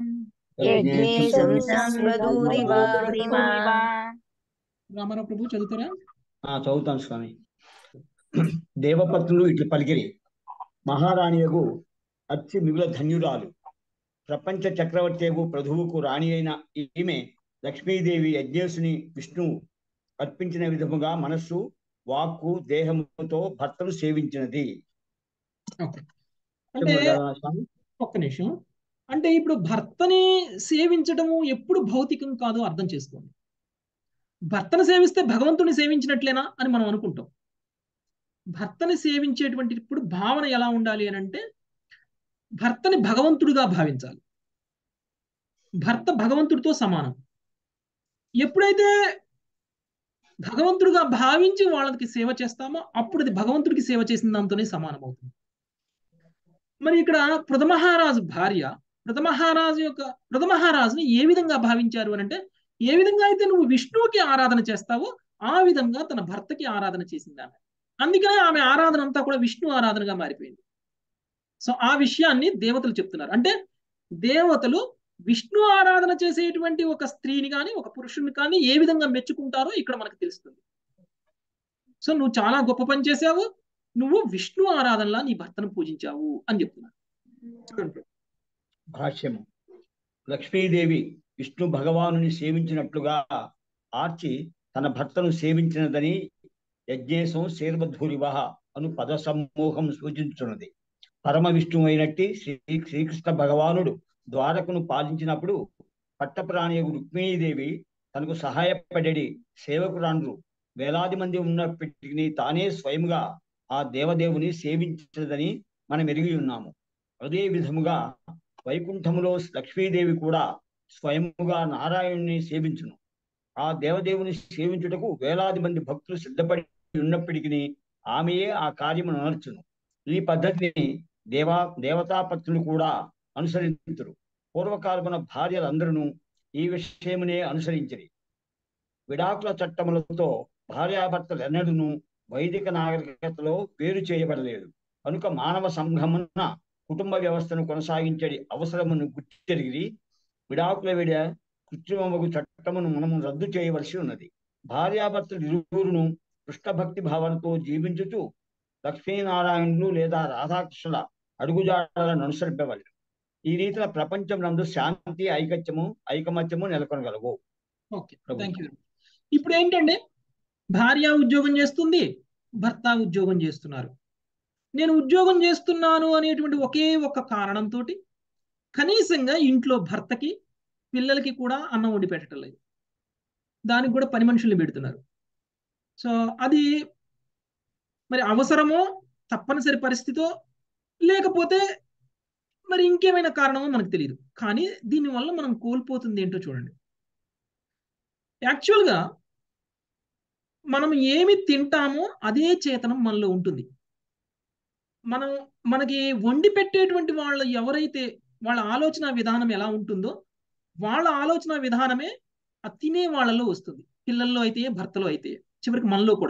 రామారావు ప్రభు చదువుతారా ఆ, చదువుతాను స్వామి దేవపత్నులు ఇట్లు పలికిరి మహారాణియగు అతి మిగుల ధన్యురాలు ప్రపంచ చక్రవర్తియగు ప్రభువుకు రాణి అయిన ఈమె లక్ష్మీదేవి యజ్ఞేశుని విష్ణువు అర్పించిన విధముగా మనస్సు వాక్కు దేహముతో భర్తను సేవించినది ఓకే అంటే స్వామి ఒక్క నిమిషం అంటే ఇప్పుడు భర్తని సేవించడము ఎప్పుడు భౌతికం కాదు అర్థం చేసుకోండి భర్తను సేవిస్తే భగవంతుని సేవించినట్లేనా అని మనం అనుకుంటాం భర్తని సేవించేటువంటి ఇప్పుడు భావన ఎలా ఉండాలి అని అంటే భర్తని భగవంతుడిగా భావించాలి భర్త భగవంతుడితో సమానం ఎప్పుడైతే భగవంతుడిగా భావించి వాళ్ళకి సేవ చేస్తామో అప్పుడు అది భగవంతుడికి సేవ చేసిన దాంతోనే సమానం అవుతుంది మరి ఇక్కడ పృథమహారాజు భార్య పృథమహారాజు యొక్క పృథమహారాజుని ఏ విధంగా భావించారు అని అంటే ఏ విధంగా అయితే నువ్వు విష్ణువుకి ఆరాధన చేస్తావో ఆ విధంగా తన భర్తకి ఆరాధన చేసింది ఆమె అందుకనే ఆమె ఆరాధన అంతా కూడా విష్ణు ఆరాధనగా మారిపోయింది సో ఆ విషయాన్ని దేవతలు చెప్తున్నారు అంటే దేవతలు విష్ణు ఆరాధన చేసేటువంటి ఒక స్త్రీని కానీ ఒక పురుషుని కానీ ఏ విధంగా మెచ్చుకుంటారో ఇక్కడ మనకు తెలుస్తుంది సో నువ్వు చాలా గొప్ప పని చేసావు నువ్వు విష్ణు ఆరాధనలా నీ భర్తను పూజించావు అని చెప్తున్నారు చూడండి భాష్యము లక్ష్మీదేవి విష్ణు భగవానుని సేవించినట్లుగా ఆర్చి తన భర్తను సేవించినదని యజ్ఞేశం శీర్వధూరివహ అను పద సమూహం సూచించున్నది పరమ విష్ణువు అయినట్టి శ్రీ శ్రీకృష్ణ భగవానుడు ద్వారకను పాలించినప్పుడు పట్టప్రాణియగు రుక్మిణీదేవి తనకు సహాయపడేడి సేవకురాండ్రు వేలాది మంది ఉన్నప్పటికీ తానే స్వయముగా ఆ దేవదేవుని సేవించదని మనం ఎరిగి ఉన్నాము అదే విధముగా వైకుంఠములో లక్ష్మీదేవి కూడా స్వయముగా నారాయణుని సేవించును ఆ దేవదేవుని సేవించుటకు వేలాది మంది భక్తులు సిద్ధపడి ఉన్నప్పటికీ ఆమెయే ఆ కార్యమును నడుచును ఈ పద్ధతిని దేవా దేవతాపత్రులు కూడా అనుసరించురు పూర్వకాలమున భార్యలందరూ ఈ విషయమునే అనుసరించిరి విడాకుల చట్టములతో భార్యాభర్తలు ఎన్నడూను వైదిక నాగరికతలో వేరు చేయబడలేదు కనుక మానవ సంఘమున కుటుంబ వ్యవస్థను కొనసాగించే అవసరమును గుర్తెరిగి విడాకుల విడ కృత్రిమగు చట్టమును మనము రద్దు చేయవలసి ఉన్నది భార్యాభర్తలు ఇరువురును కృష్ణభక్తి భావనతో జీవించుతూ లక్ష్మీనారాయణులు లేదా రాధాకృష్ణుల అడుగుజాడలను అనుసరింపవలను ఈ రీతిన ప్రపంచం నందు శాంతి ఐకత్యము ఐకమత్యము నెలకొనగలవు ఓకే థ్యాంక్ యూ ఇప్పుడు ఏంటంటే భార్య ఉద్యోగం చేస్తుంది భర్త ఉద్యోగం చేస్తున్నారు నేను ఉద్యోగం చేస్తున్నాను అనేటువంటి ఒకే ఒక కారణంతో కనీసంగా ఇంట్లో భర్తకి పిల్లలకి కూడా అన్నం వండి పెట్టడం లేదు దానికి కూడా పని మనుషుల్ని పెడుతున్నారు సో అది మరి అవసరమో తప్పనిసరి పరిస్థితో లేకపోతే మరి ఇంకేమైనా కారణమో మనకు తెలియదు కానీ దీనివల్ల మనం కోల్పోతుంది ఏంటో చూడండి యాక్చువల్గా మనం ఏమి తింటామో అదే చేతనం మనలో ఉంటుంది మనం మనకి వండి పెట్టేటువంటి వాళ్ళు ఎవరైతే వాళ్ళ ఆలోచన విధానం ఎలా ఉంటుందో వాళ్ళ ఆలోచన విధానమే ఆ తినే వాళ్ళలో వస్తుంది పిల్లల్లో అయితే భర్తలో అయితే చివరికి మనలో కూడా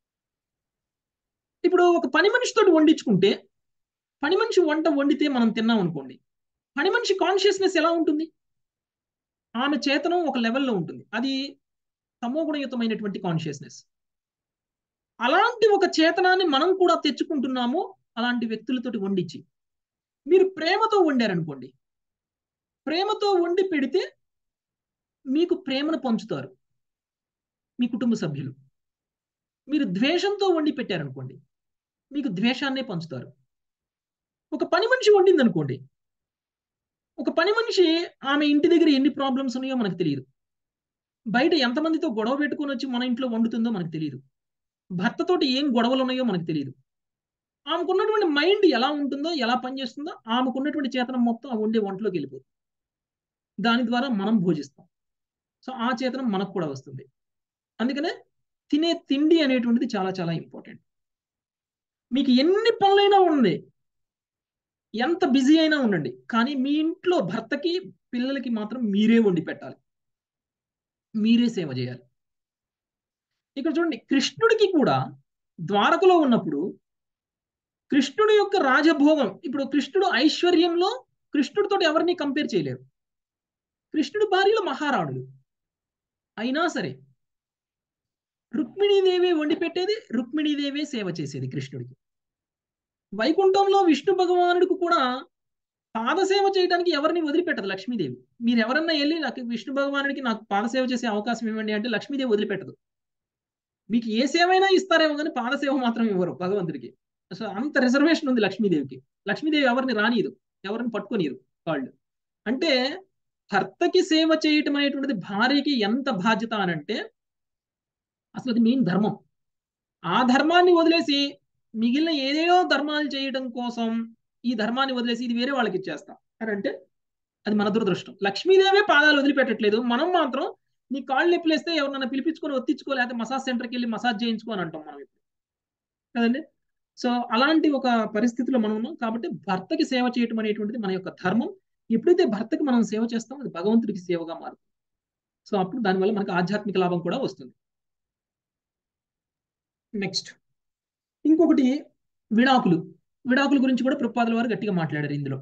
ఇప్పుడు ఒక పని మనిషితో వండించుకుంటే పని మనిషి వంట వండితే మనం తిన్నాం అనుకోండి పని మనిషి కాన్షియస్నెస్ ఎలా ఉంటుంది ఆమె చేతనం ఒక లెవెల్లో ఉంటుంది అది తమోగుణయుతమైనటువంటి కాన్షియస్నెస్ అలాంటి ఒక చేతనాన్ని మనం కూడా తెచ్చుకుంటున్నాము అలాంటి వ్యక్తులతోటి వండించి మీరు ప్రేమతో వండారనుకోండి ప్రేమతో వండి పెడితే మీకు ప్రేమను పంచుతారు మీ కుటుంబ సభ్యులు మీరు ద్వేషంతో వండి పెట్టారనుకోండి మీకు ద్వేషాన్నే పంచుతారు ఒక పని మనిషి వండింది అనుకోండి ఒక పని మనిషి ఆమె ఇంటి దగ్గర ఎన్ని ప్రాబ్లమ్స్ ఉన్నాయో మనకు తెలియదు బయట ఎంతమందితో గొడవ పెట్టుకొని వచ్చి మన ఇంట్లో వండుతుందో మనకు తెలియదు భర్తతోటి ఏం గొడవలు ఉన్నాయో మనకు తెలియదు ఆమెకున్నటువంటి మైండ్ ఎలా ఉంటుందో ఎలా పనిచేస్తుందో ఆమెకున్నటువంటి చేతనం మొత్తం ఆ వండే వంటలోకి వెళ్ళిపోతుంది దాని ద్వారా మనం భోజిస్తాం సో ఆ చేతనం మనకు కూడా వస్తుంది అందుకనే తినే తిండి అనేటువంటిది చాలా చాలా ఇంపార్టెంట్ మీకు ఎన్ని పనులైనా ఉండండి ఎంత బిజీ అయినా ఉండండి కానీ మీ ఇంట్లో భర్తకి పిల్లలకి మాత్రం మీరే వండి పెట్టాలి మీరే సేవ చేయాలి ఇక్కడ చూడండి కృష్ణుడికి కూడా ద్వారకలో ఉన్నప్పుడు కృష్ణుడి యొక్క రాజభోగం ఇప్పుడు కృష్ణుడు ఐశ్వర్యంలో కృష్ణుడితో ఎవరిని కంపేర్ చేయలేరు కృష్ణుడు భార్యలు మహారాణులు అయినా సరే రుక్మిణీదేవి వండి పెట్టేది రుక్మిణీదేవే సేవ చేసేది కృష్ణుడికి వైకుంఠంలో విష్ణు భగవానుడికి కూడా పాదసేవ చేయడానికి ఎవరిని వదిలిపెట్టదు లక్ష్మీదేవి మీరు ఎవరన్నా వెళ్ళి నాకు విష్ణు భగవానుడికి నాకు పాదసేవ చేసే అవకాశం ఇవ్వండి అంటే లక్ష్మీదేవి వదిలిపెట్టదు మీకు ఏ సేవ అయినా ఇస్తారేమో కానీ పాదసేవ మాత్రం ఇవ్వరు భగవంతుడికి సో అంత రిజర్వేషన్ ఉంది లక్ష్మీదేవికి లక్ష్మీదేవి ఎవరిని రానియదు ఎవరిని పట్టుకొనియదు వాళ్ళు అంటే భర్తకి సేవ చేయటం అనేటువంటిది భార్యకి ఎంత బాధ్యత అని అంటే అసలు అది మెయిన్ ధర్మం ఆ ధర్మాన్ని వదిలేసి మిగిలిన ఏదేదో ధర్మాలు చేయడం కోసం ఈ ధర్మాన్ని వదిలేసి ఇది వేరే వాళ్ళకి ఇచ్చేస్తాం అని అంటే అది మన దురదృష్టం లక్ష్మీదేవే పాదాలు వదిలిపెట్టట్లేదు మనం మాత్రం నీ కాళ్ళు నొప్పిలేస్తే ఎవరినైనా పిలిపించుకొని ఒత్తించుకో లేకపోతే మసాజ్ సెంటర్కి వెళ్ళి మసాజ్ చేయించుకో అని అంటాం మనం ఇప్పుడు కదండి సో అలాంటి ఒక పరిస్థితిలో మనం ఉన్నాం కాబట్టి భర్తకి సేవ చేయటం అనేటువంటిది మన యొక్క ధర్మం ఎప్పుడైతే భర్తకి మనం సేవ చేస్తామో అది భగవంతుడికి సేవగా మారుతుంది సో అప్పుడు దానివల్ల మనకు ఆధ్యాత్మిక లాభం కూడా వస్తుంది నెక్స్ట్ ఇంకొకటి విడాకులు విడాకుల గురించి కూడా ప్రపాదుల వారు గట్టిగా మాట్లాడారు ఇందులో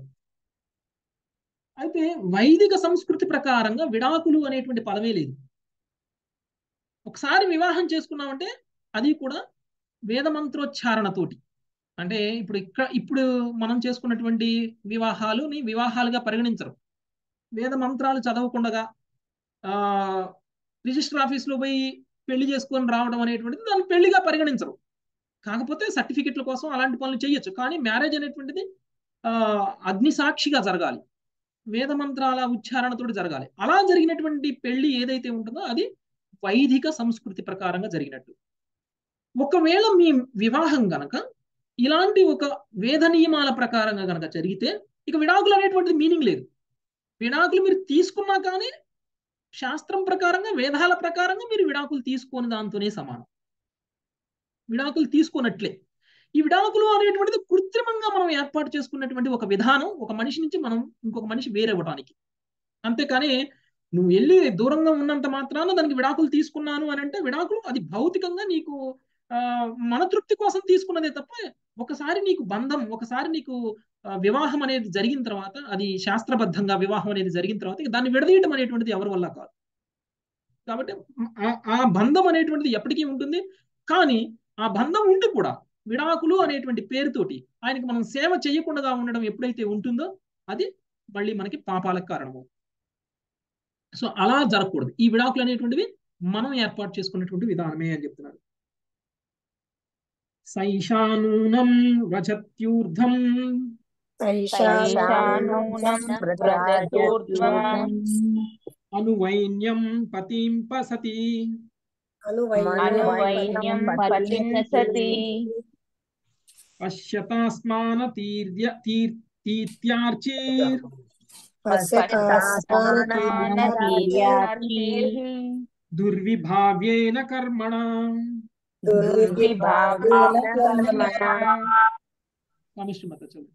అయితే వైదిక సంస్కృతి ప్రకారంగా విడాకులు అనేటువంటి పదమే లేదు ఒకసారి వివాహం చేసుకున్నామంటే అది కూడా వేదమంత్రోచ్చారణతోటి అంటే ఇప్పుడు ఇక్కడ ఇప్పుడు మనం చేసుకున్నటువంటి వివాహాలుని వివాహాలుగా పరిగణించరు వేద మంత్రాలు చదవకుండా ఆ రిజిస్టర్ ఆఫీస్లో పోయి పెళ్లి చేసుకొని రావడం అనేటువంటిది దాన్ని పెళ్లిగా పరిగణించరు కాకపోతే సర్టిఫికెట్ల కోసం అలాంటి పనులు చేయొచ్చు కానీ మ్యారేజ్ అనేటువంటిది ఆ అగ్ని సాక్షిగా జరగాలి వేద మంత్రాల ఉచ్చారణతోటి జరగాలి అలా జరిగినటువంటి పెళ్లి ఏదైతే ఉంటుందో అది వైదిక సంస్కృతి ప్రకారంగా జరిగినట్టు ఒకవేళ మీ వివాహం గనక ఇలాంటి ఒక వేద నియమాల ప్రకారంగా గనక జరిగితే ఇక విడాకులు అనేటువంటిది మీనింగ్ లేదు విడాకులు మీరు తీసుకున్నా కానీ శాస్త్రం ప్రకారంగా వేదాల ప్రకారంగా మీరు విడాకులు తీసుకొని దాంతోనే సమానం విడాకులు తీసుకున్నట్లే ఈ విడాకులు అనేటువంటిది కృత్రిమంగా మనం ఏర్పాటు చేసుకున్నటువంటి ఒక విధానం ఒక మనిషి నుంచి మనం ఇంకొక మనిషి వేరవ్వటానికి అంతేకాని నువ్వు వెళ్ళి దూరంగా ఉన్నంత మాత్రాన దానికి విడాకులు తీసుకున్నాను అని అంటే విడాకులు అది భౌతికంగా నీకు ఆ మనతృప్తి కోసం తీసుకున్నదే తప్ప ఒకసారి నీకు బంధం ఒకసారి నీకు వివాహం అనేది జరిగిన తర్వాత అది శాస్త్రబద్ధంగా వివాహం అనేది జరిగిన తర్వాత దాన్ని విడదీయటం అనేటువంటిది ఎవరి వల్ల కాదు కాబట్టి ఆ బంధం అనేటువంటిది ఎప్పటికీ ఉంటుంది కానీ ఆ బంధం ఉండి కూడా విడాకులు అనేటువంటి పేరుతోటి ఆయనకి మనం సేవ చేయకుండా ఉండడం ఎప్పుడైతే ఉంటుందో అది మళ్ళీ మనకి పాపాలకు కారణము సో అలా జరగకూడదు ఈ విడాకులు అనేటువంటివి మనం ఏర్పాటు చేసుకున్నటువంటి విధానమే అని చెప్తున్నారు సైషానూనం రజత్యూర్ధం అనువైన్యం పతింపసతి అనువైన్యం పతింసతి పశ్యతాస్మాన తీర్య తీర్ తీత్యార్చీర్ దుర్విభావ్యేన కర్మణ కామిష్మత చదువు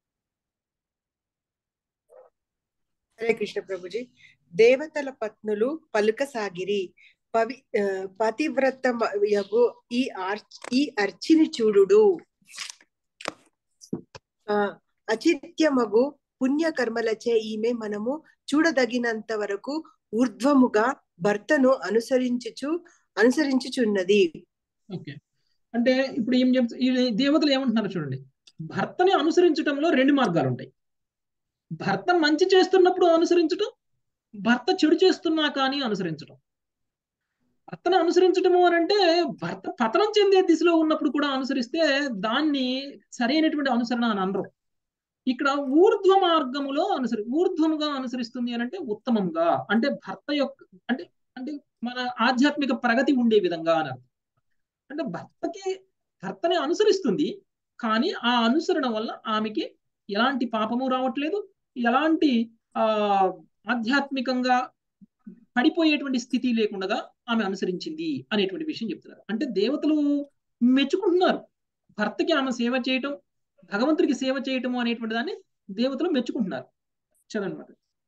హరే కృష్ణ ప్రభుజీ దేవతల పత్నులు పలుకసాగిరి పవి పతివ్రత యగు ఈ ఆర్ ఈ అర్చిని చూడుడు ఆ అచిత్యమగు పుణ్యకర్మలచే ఈమె మనము చూడదగినంత వరకు ఊర్ధ్వముగా భర్తను అనుసరించుచు అనుసరించుచున్నది ఓకే అంటే ఇప్పుడు ఏం చెప్తా ఈ దేవతలు ఏమంటున్నారు చూడండి భర్తని అనుసరించడంలో రెండు మార్గాలు ఉంటాయి భర్త మంచి చేస్తున్నప్పుడు అనుసరించడం భర్త చెడు చేస్తున్నా కానీ అనుసరించడం భర్తను అనుసరించడము అని అంటే భర్త పతనం చెందే దిశలో ఉన్నప్పుడు కూడా అనుసరిస్తే దాన్ని సరైనటువంటి అనుసరణ అని అనరు ఇక్కడ ఊర్ధ్వ మార్గములో అనుసరి ఊర్ధ్వముగా అనుసరిస్తుంది అని అంటే ఉత్తమంగా అంటే భర్త యొక్క అంటే అంటే మన ఆధ్యాత్మిక ప్రగతి ఉండే విధంగా అని అర్థం అంటే భర్తకి భర్తని అనుసరిస్తుంది కానీ ఆ అనుసరణ వల్ల ఆమెకి ఎలాంటి పాపము రావట్లేదు ఎలాంటి ఆ ఆధ్యాత్మికంగా పడిపోయేటువంటి స్థితి లేకుండా ఆమె అనుసరించింది అనేటువంటి విషయం చెప్తున్నారు అంటే దేవతలు మెచ్చుకుంటున్నారు భర్తకి ఆమె సేవ చేయటం భగవంతుడికి సేవ చేయటము అనేటువంటి దాన్ని దేవతలు మెచ్చుకుంటున్నారు చదవనమాట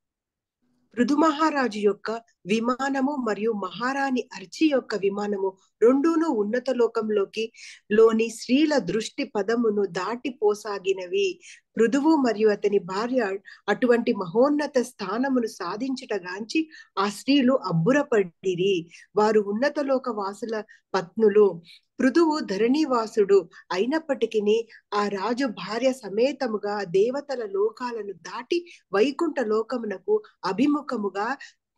పృథు మహారాజు యొక్క విమానము మరియు మహారాణి అర్చి యొక్క విమానము రెండూను ఉన్నత లోకంలోకి లోని స్త్రీల దృష్టి పదమును దాటిపోసాగినవి పృథువు మరియు అతని భార్య అటువంటి మహోన్నత స్థానమును సాధించుటగాంచి ఆ స్త్రీలు అబ్బురపడిరి వారు ఉన్నత లోక వాసుల పత్నులు పృథువు ధరణివాసుడు అయినప్పటికీ ఆ రాజు భార్య సమేతముగా దేవతల లోకాలను దాటి వైకుంఠ లోకమునకు అభిముఖముగా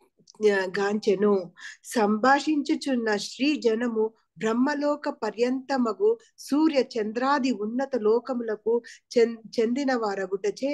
గాంచెను సంభాషించుచున్న శ్రీ జనము బ్రహ్మలోక పర్యంతమగు సూర్య చంద్రాది ఉన్నత లోకములకు చెందిన వారగుటచే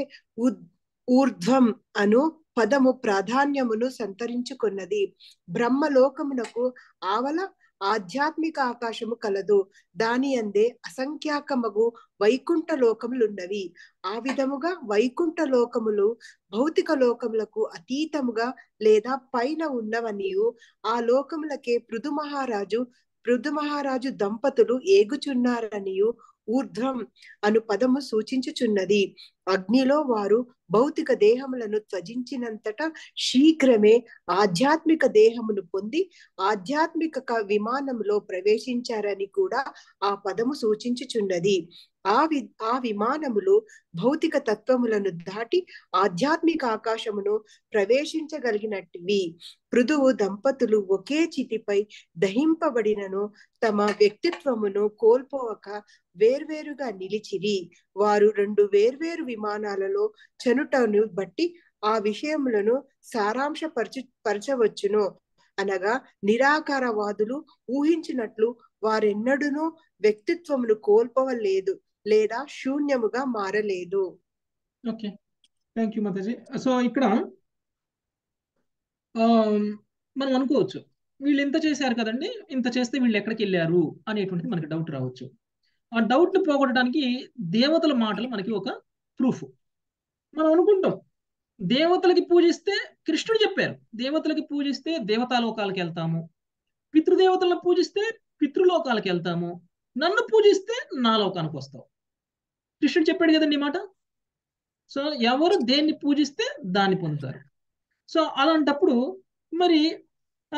ఊర్ధ్వం అను పదము ప్రాధాన్యమును సంతరించుకున్నది బ్రహ్మలోకమునకు ఆవల ఆధ్యాత్మిక ఆకాశము కలదు దాని అందే అసంఖ్యాకమగు వైకుంఠ లోకములున్నవి ఆ విధముగా వైకుంఠ లోకములు భౌతిక లోకములకు అతీతముగా లేదా పైన ఉన్నవనియు ఆ లోకములకే పృథు మహారాజు పృథు మహారాజు దంపతులు ఏగుచున్నారనియు ఊర్ధ్వం అను పదము సూచించుచున్నది అగ్నిలో వారు భౌతిక దేహములను త్వజించినంతట శీఘ్రమే ఆధ్యాత్మిక దేహమును పొంది ఆధ్యాత్మిక విమానంలో ప్రవేశించారని కూడా ఆ పదము సూచించుచున్నది ఆ వి ఆ విమానములు భౌతిక తత్వములను దాటి ఆధ్యాత్మిక ఆకాశమును ప్రవేశించగలిగినట్టివి పృథువు దంపతులు ఒకే చితిపై దహింపబడినను తమ వ్యక్తిత్వమును కోల్పోవక వేర్వేరుగా నిలిచిరి వారు రెండు వేర్వేరు విమానాలలో చనుటను బట్టి ఆ విషయములను సారాంశపరచు పరచవచ్చును అనగా నిరాకారవాదులు ఊహించినట్లు వారెన్నడూనూ వ్యక్తిత్వమును కోల్పోవలేదు లేదా శూన్యముగా మారలేదు ఓకే థ్యాంక్ యూ మాతాజీ సో ఇక్కడ మనం అనుకోవచ్చు వీళ్ళు ఇంత చేశారు కదండి ఇంత చేస్తే వీళ్ళు ఎక్కడికి వెళ్ళారు అనేటువంటిది మనకి డౌట్ రావచ్చు ఆ డౌట్ని పోగొట్టడానికి దేవతల మాటలు మనకి ఒక ప్రూఫ్ మనం అనుకుంటాం దేవతలకి పూజిస్తే కృష్ణుడు చెప్పారు దేవతలకి పూజిస్తే దేవతాలోకాలకు వెళ్తాము పితృదేవతలను పూజిస్తే పితృలోకాలకు వెళ్తాము నన్ను పూజిస్తే నా లోకానికి వస్తావు కృష్ణుడు చెప్పాడు కదండి ఈ మాట సో ఎవరు దేన్ని పూజిస్తే దాన్ని పొందుతారు సో అలాంటప్పుడు మరి ఆ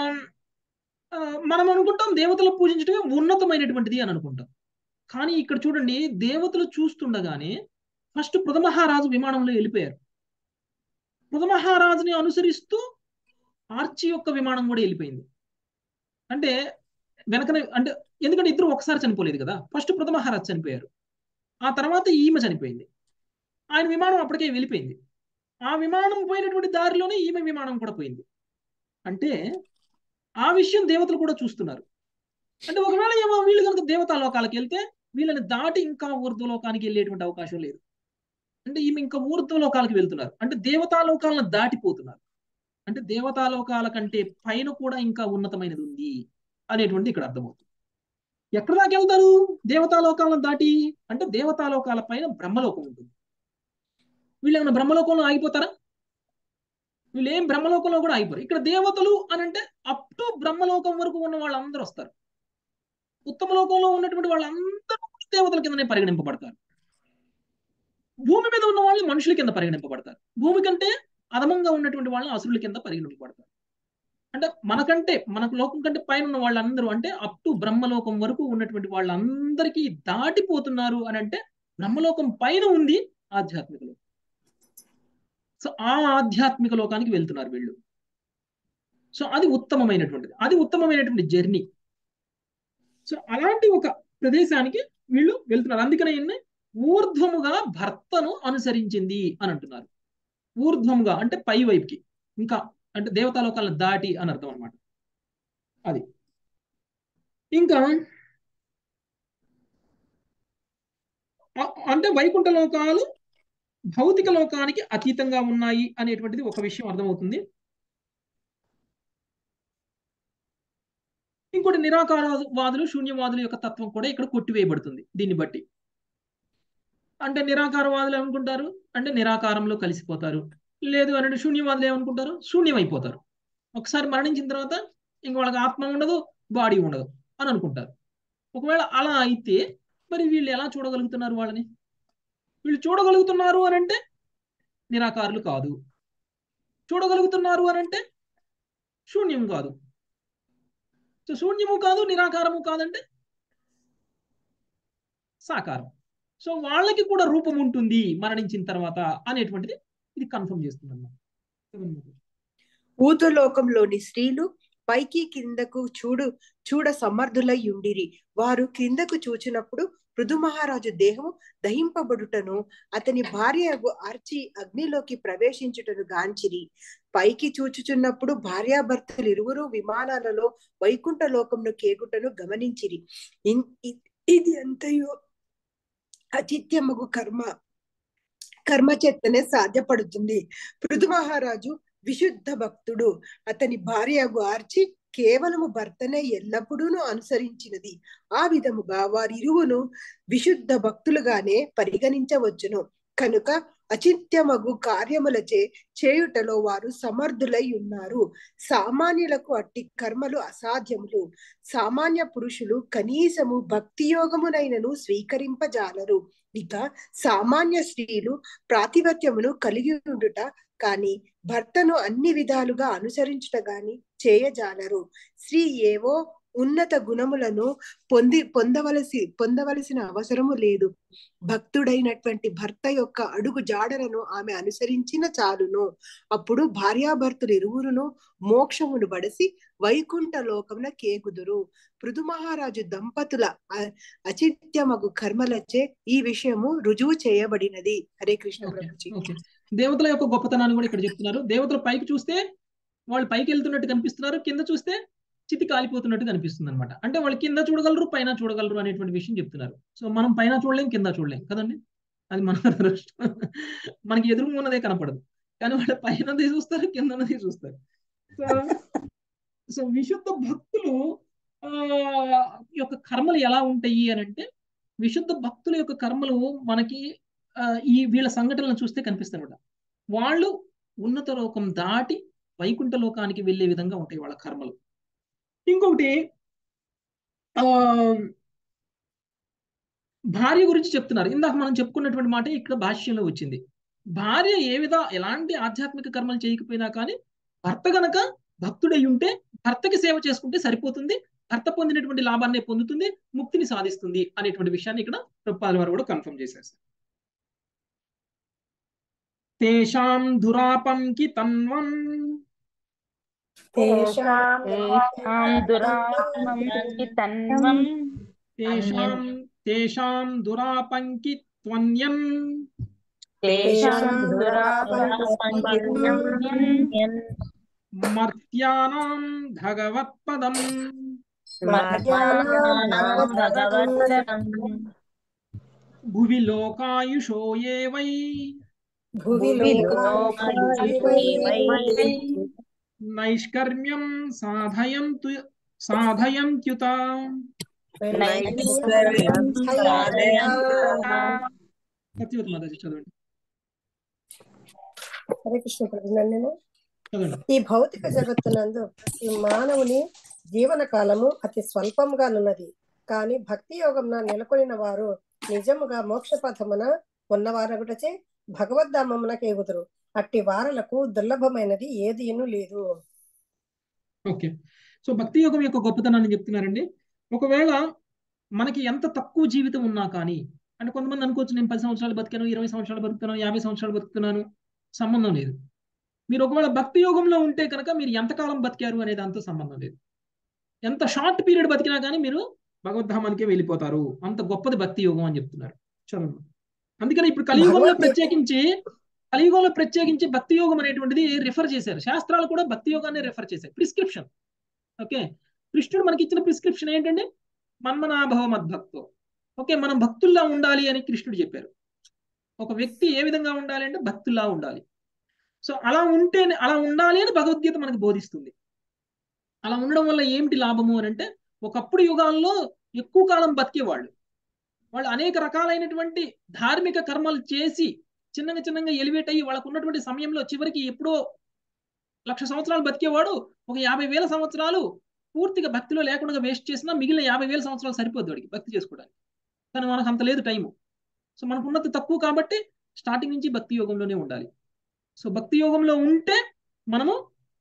మనం అనుకుంటాం దేవతలు పూజించడమే ఉన్నతమైనటువంటిది అని అనుకుంటాం కానీ ఇక్కడ చూడండి దేవతలు చూస్తుండగానే ఫస్ట్ పృథమహారాజు విమానంలో వెళ్ళిపోయారు పృథమహారాజుని అనుసరిస్తూ ఆర్చి యొక్క విమానం కూడా వెళ్ళిపోయింది అంటే వెనకనే అంటే ఎందుకంటే ఇద్దరు ఒకసారి చనిపోలేదు కదా ఫస్ట్ పృథమహారాజు చనిపోయారు ఆ తర్వాత ఈమె చనిపోయింది ఆయన విమానం అప్పటికే వెళ్ళిపోయింది ఆ విమానం పోయినటువంటి దారిలోనే ఈమె విమానం కూడా పోయింది అంటే ఆ విషయం దేవతలు కూడా చూస్తున్నారు అంటే ఒకవేళ ఏమో వీళ్ళు కనుక దేవతా లోకాలకు వెళ్తే వీళ్ళని దాటి ఇంకా ఊర్ధ్వలోకానికి వెళ్ళేటువంటి అవకాశం లేదు అంటే ఈమె ఇంకా ఊర్ధ్వలోకాలకు వెళ్తున్నారు అంటే దేవతాలోకాలను దాటిపోతున్నారు అంటే దేవతాలోకాల కంటే పైన కూడా ఇంకా ఉన్నతమైనది ఉంది అనేటువంటి ఇక్కడ అర్థమవుతుంది ఎక్కడ దాకా వెళ్తారు దేవతాలోకాలను దాటి అంటే దేవతాలోకాల పైన బ్రహ్మలోకం ఉంటుంది వీళ్ళు ఏమైనా బ్రహ్మలోకంలో ఆగిపోతారా వీళ్ళు ఏం బ్రహ్మలోకంలో కూడా ఆగిపోరు ఇక్కడ దేవతలు అని అంటే అప్ టు బ్రహ్మలోకం వరకు ఉన్న వాళ్ళందరూ వస్తారు ఉత్తమ లోకంలో ఉన్నటువంటి వాళ్ళందరూ దేవతల కిందనే పరిగణింపబడతారు భూమి మీద ఉన్న వాళ్ళు మనుషుల కింద పరిగణింపబడతారు భూమి కంటే అదమంగా ఉన్నటువంటి వాళ్ళు అసురుల కింద పరిగణింపబడతారు అంటే మనకంటే మనకు లోకం కంటే పైన ఉన్న వాళ్ళందరూ అంటే అప్ టు బ్రహ్మలోకం వరకు ఉన్నటువంటి వాళ్ళందరికీ దాటిపోతున్నారు అని అంటే బ్రహ్మలోకం పైన ఉంది ఆధ్యాత్మిక లోకం సో ఆ ఆధ్యాత్మిక లోకానికి వెళ్తున్నారు వీళ్ళు సో అది ఉత్తమమైనటువంటిది అది ఉత్తమమైనటువంటి జర్నీ సో అలాంటి ఒక ప్రదేశానికి వీళ్ళు వెళ్తున్నారు అందుకనే ఈయన్ని ఊర్ధ్వముగా భర్తను అనుసరించింది అని అంటున్నారు ఊర్ధ్వముగా అంటే పై వైపుకి ఇంకా అంటే దేవతాలోకాలను దాటి అని అర్థం అనమాట అది ఇంకా అంటే వైకుంఠ లోకాలు భౌతిక లోకానికి అతీతంగా ఉన్నాయి అనేటువంటిది ఒక విషయం అర్థమవుతుంది ఇంకోటి నిరాకారవాదులు శూన్యవాదుల యొక్క తత్వం కూడా ఇక్కడ కొట్టివేయబడుతుంది దీన్ని బట్టి అంటే నిరాకారవాదులు ఏమనుకుంటారు అంటే నిరాకారంలో కలిసిపోతారు లేదు అని శూన్యవాదులు ఏమనుకుంటారు శూన్యమైపోతారు ఒకసారి మరణించిన తర్వాత ఇంక వాళ్ళకి ఆత్మ ఉండదు బాడీ ఉండదు అని అనుకుంటారు ఒకవేళ అలా అయితే మరి వీళ్ళు ఎలా చూడగలుగుతున్నారు వాళ్ళని వీళ్ళు చూడగలుగుతున్నారు అని అంటే నిరాకారులు కాదు చూడగలుగుతున్నారు అని అంటే శూన్యం కాదు సో శూన్యము కాదు నిరాకారము కాదంటే సాకారం సో వాళ్ళకి కూడా రూపం ఉంటుంది మరణించిన తర్వాత అనేటువంటిది ఇది కన్ఫర్మ్ చేస్తుంది అన్నమాట ఊతులోకంలోని స్త్రీలు పైకి కిందకు చూడు చూడ సమర్థులై ఉండిరి వారు క్రిందకు చూచినప్పుడు పృథు మహారాజు దేహము దహింపబడుటను అతని భార్య అర్చి అగ్నిలోకి ప్రవేశించుటను గాంచిరి పైకి చూచుచున్నప్పుడు భార్యాభర్తలు ఇరువురు విమానాలలో వైకుంఠ లోకంను కేగుటను గమనించిరి ఇది అంతయో అచిత్యమగు కర్మ కర్మ చేతనే సాధ్యపడుతుంది పృథు మహారాజు విశుద్ధ భక్తుడు అతని భార్యగు ఆర్చి కేవలము భర్తనే ఎల్లప్పుడూ అనుసరించినది ఆ విధముగా వారిరువును విశుద్ధ భక్తులుగానే పరిగణించవచ్చును కనుక అచిత్యమగు కార్యములచే చేయుటలో వారు సమర్థులై ఉన్నారు సామాన్యులకు అట్టి కర్మలు అసాధ్యములు సామాన్య పురుషులు కనీసము భక్తి యోగమునైనను స్వీకరింపజాలరు ఇక సామాన్య స్త్రీలు ప్రాతిపత్యమును కలిగి ఉండుట కాని భర్తను అన్ని విధాలుగా అనుసరించుట గాని చేయజాలరు స్త్రీ ఏవో ఉన్నత గుణములను పొంది పొందవలసి పొందవలసిన అవసరము లేదు భక్తుడైనటువంటి భర్త యొక్క అడుగు జాడలను ఆమె అనుసరించిన చాలును అప్పుడు భార్యాభర్తలు ఇరువురును మోక్షమును బడసి వైకుంఠ లోకమున కేగుదురు పృథు మహారాజు దంపతుల అచిత్యమగు కర్మలచే ఈ విషయము రుజువు చేయబడినది హరే కృష్ణ ప్రభుజీ దేవతల యొక్క గొప్పతనాన్ని కూడా ఇక్కడ చెప్తున్నారు దేవతల పైకి చూస్తే వాళ్ళు పైకి వెళ్తున్నట్టు కనిపిస్తున్నారు కింద చూస్తే చితి కాలిపోతున్నట్టు కనిపిస్తుంది అనమాట అంటే వాళ్ళు కింద చూడగలరు పైన చూడగలరు అనేటువంటి విషయం చెప్తున్నారు సో మనం పైన చూడలేం కింద చూడలేం కదండి అది మన అదృష్టం మనకి ఎదురు ఉన్నదే కనపడదు కానీ వాళ్ళు పైనది చూస్తారు కిందనది చూస్తారు సో సో విశుద్ధ భక్తులు ఆ యొక్క కర్మలు ఎలా ఉంటాయి అని అంటే విశుద్ధ భక్తుల యొక్క కర్మలు మనకి ఆ, ఈ వీళ్ళ సంఘటనలను చూస్తే కనిపిస్తాయి అనమాట వాళ్ళు ఉన్నత లోకం దాటి వైకుంఠ లోకానికి వెళ్ళే విధంగా ఉంటాయి వాళ్ళ కర్మలు ఇంకొకటి ఆ భార్య గురించి చెప్తున్నారు ఇందాక మనం చెప్పుకున్నటువంటి మాట ఇక్కడ భాష్యంలో వచ్చింది భార్య ఏ విధ ఎలాంటి ఆధ్యాత్మిక కర్మలు చేయకపోయినా కానీ భర్త గనక భక్తుడై ఉంటే భర్తకి సేవ చేసుకుంటే సరిపోతుంది భర్త పొందినటువంటి లాభాన్ని పొందుతుంది ముక్తిని సాధిస్తుంది అనేటువంటి విషయాన్ని ఇక్కడ ప్రభుపాద వారు కూడా కన్ఫర్మ్ చేసేస్తారు తేషాం దురాపం కి తన్వం తేషాం తేషాం దురాపంకి తన్వం తేషాం తేషాం దురాపం కి త్వన్యం తేషాం దురాపంకి త్వన్యం మర్త్యానాం భగవత్పదం మర్యాదానాం భగవత్పదం భువి లోకాయుషో ఏ వై భువి నైష్కర్మ్యం సాధయంతు సాధయంత్యుత సత్యవతి మాతాజీ చదవండి హరే కృష్ణ ప్రభునందన నేను చదవండి ఈ భౌతిక జగత్తునందు ఈ మానవుని జీవన కాలము అతి స్వల్పంగానున్నది కానీ భక్తి యోగంన నెలకొనిన వారు నిజముగా మోక్ష పథమున ఉన్నవారొకటచే భగవద్ధామమునకు ఎగుదురు అట్టి వారలకు దుర్లభమైనది ఏదీను లేదు ఓకే సో భక్తి యోగం యొక్క గొప్పతనాన్ని చెప్తున్నారండి ఒకవేళ మనకి ఎంత తక్కువ జీవితం ఉన్నా కానీ అంటే కొంతమంది అనుకోవచ్చు నేను పది సంవత్సరాలు బతికాను ఇరవై సంవత్సరాలు బతుకుతున్నాను యాభై సంవత్సరాలు బతుకుతున్నాను సంబంధం లేదు మీరు ఒకవేళ భక్తి యోగంలో ఉంటే కనుక మీరు ఎంతకాలం బతికారు అనేది అంత సంబంధం లేదు ఎంత షార్ట్ పీరియడ్ బతికినా కానీ మీరు భగవద్ధామానికే వెళ్ళిపోతారు అంత గొప్పది భక్తి యోగం అని చెప్తున్నారు చదవండి అందుకని ఇప్పుడు కలియుగంలో భగవద్గీత- ప్రత్యేకించి కలియుగంలో ప్రత్యేకించి భక్తి యోగం అనేటువంటిది రిఫర్ చేశారు శాస్త్రాలు కూడా భక్తి యోగాన్ని రిఫర్ చేశాయి ప్రిస్క్రిప్షన్ ఓకే కృష్ణుడు మనకి ఇచ్చిన ప్రిస్క్రిప్షన్ ఏంటండి మన్మనాభవ మద్భక్తో ఓకే మనం భక్తుల్లా ఉండాలి అని కృష్ణుడు చెప్పారు ఒక వ్యక్తి ఏ విధంగా ఉండాలి అంటే భక్తుల్లా ఉండాలి సో అలా ఉంటే అలా ఉండాలి అని భగవద్గీత మనకు బోధిస్తుంది అలా ఉండడం వల్ల ఏమిటి లాభము అని అంటే ఒకప్పుడు యుగాల్లో ఎక్కువ కాలం బతికేవాళ్ళు వాళ్ళు అనేక రకాలైనటువంటి ధార్మిక కర్మలు చేసి చిన్నగా చిన్నగా ఎలివేట్ అయ్యి వాళ్ళకు ఉన్నటువంటి సమయంలో చివరికి ఎప్పుడో లక్ష సంవత్సరాలు బతికేవాడు ఒక యాభై వేల సంవత్సరాలు పూర్తిగా భక్తిలో లేకుండా వేస్ట్ చేసినా మిగిలిన యాభై వేల సంవత్సరాలు సరిపోద్ది వాడికి భక్తి చేసుకోవడానికి కానీ మనకు అంత లేదు టైము సో మనకు ఉన్నది తక్కువ కాబట్టి స్టార్టింగ్ నుంచి భక్తి యోగంలోనే ఉండాలి సో భక్తి యోగంలో ఉంటే మనము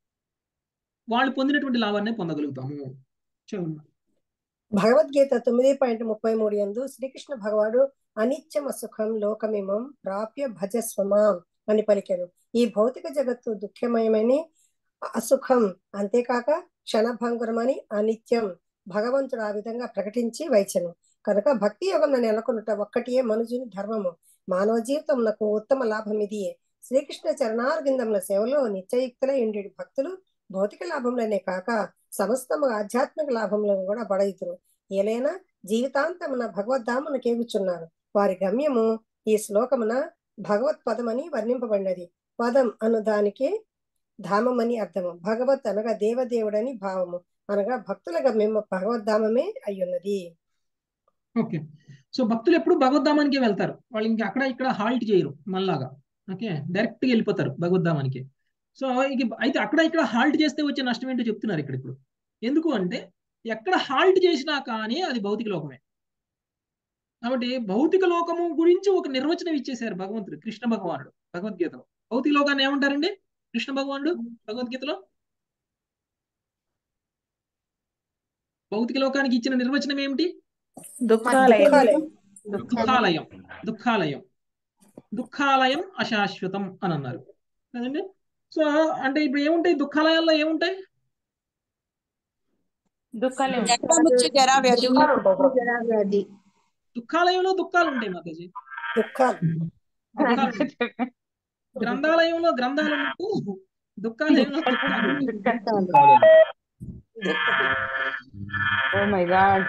వాళ్ళు పొందినటువంటి లాభాన్ని పొందగలుగుతాము చూడండి భగవద్గీత తొమ్మిది పాయింట్ ముప్పై మూడు ఎందు శ్రీకృష్ణ భగవాడు అనిత్యమ సుఖం లోకమిమం ప్రాప్య భజస్వమాం అని పలికాడు ఈ భౌతిక జగత్తు దుఃఖమయమని అసుఖం అంతేకాక క్షణభంగురమని అనిత్యం భగవంతుడు ఆ విధంగా ప్రకటించి వైచను కనుక భక్తి యోగం నెలకొనుట ఒక్కటియే మనుజుని ధర్మము మానవ జీవితమునకు ఉత్తమ లాభం ఇదియే శ్రీకృష్ణ చరణార్గిందముల సేవలో నిత్యయుక్తులై ఉండే భక్తులు భౌతిక లాభంలోనే కాక సమస్తము ఆధ్యాత్మిక లాభంలో కూడా బడయితురు ఏలైనా జీవితాంతమున భగవద్ధామును కేగుచున్నారు వారి గమ్యము ఈ శ్లోకమున భగవత్ పదమని వర్ణింపబడినది పదం అను దానికి ధామమని అర్థము భగవత్ అనగా దేవదేవుడని భావము అనగా భక్తుల గమ్యము భగవద్ధామమే అయ్యున్నది ఓకే సో భక్తులు ఎప్పుడు భగవద్ధామానికి వెళ్తారు వాళ్ళు ఇంకా అక్కడ ఇక్కడ హాల్ట్ చేయరు మనలాగా ఓకే డైరెక్ట్ గా వెళ్ళిపోతారు భగవద్ధామానికి సో ఇక అయితే అక్కడ ఇక్కడ హాల్ట్ చేస్తే వచ్చే నష్టం ఏంటో చెప్తున్నారు ఇక్కడ ఇప్పుడు ఎందుకు అంటే ఎక్కడ హాల్ట్ చేసినా కానీ అది భౌతిక లోకమే కాబట్టి భౌతిక లోకము గురించి ఒక నిర్వచనం ఇచ్చేశారు భగవంతుడు కృష్ణ భగవానుడు భగవద్గీతలో భౌతిక లోకాన్ని ఏమంటారండి కృష్ణ భగవానుడు భగవద్గీతలో భౌతిక లోకానికి ఇచ్చిన నిర్వచనం ఏమిటి దుఃఖాలయం దుఃఖాలయం దుఃఖాలయం దుఃఖాలయం అశాశ్వతం అని అన్నారు కదండి సో అంటే ఇప్పుడు ఏముంటాయి దుఃఖాలయాల్లో ఏముంటాయి దుఃఖాలయం దుఃఖాలయంలో దుఃఖాలు ఉంటాయి మాతాజీ దుఃఖాలు దుఃఖాలు ఉంటాయి. గ్రంథాలయంలో గ్రంథాలు ఉన్నట్టు దుఃఖాలయంలో దుఃఖాలు ఓ మై గాడ్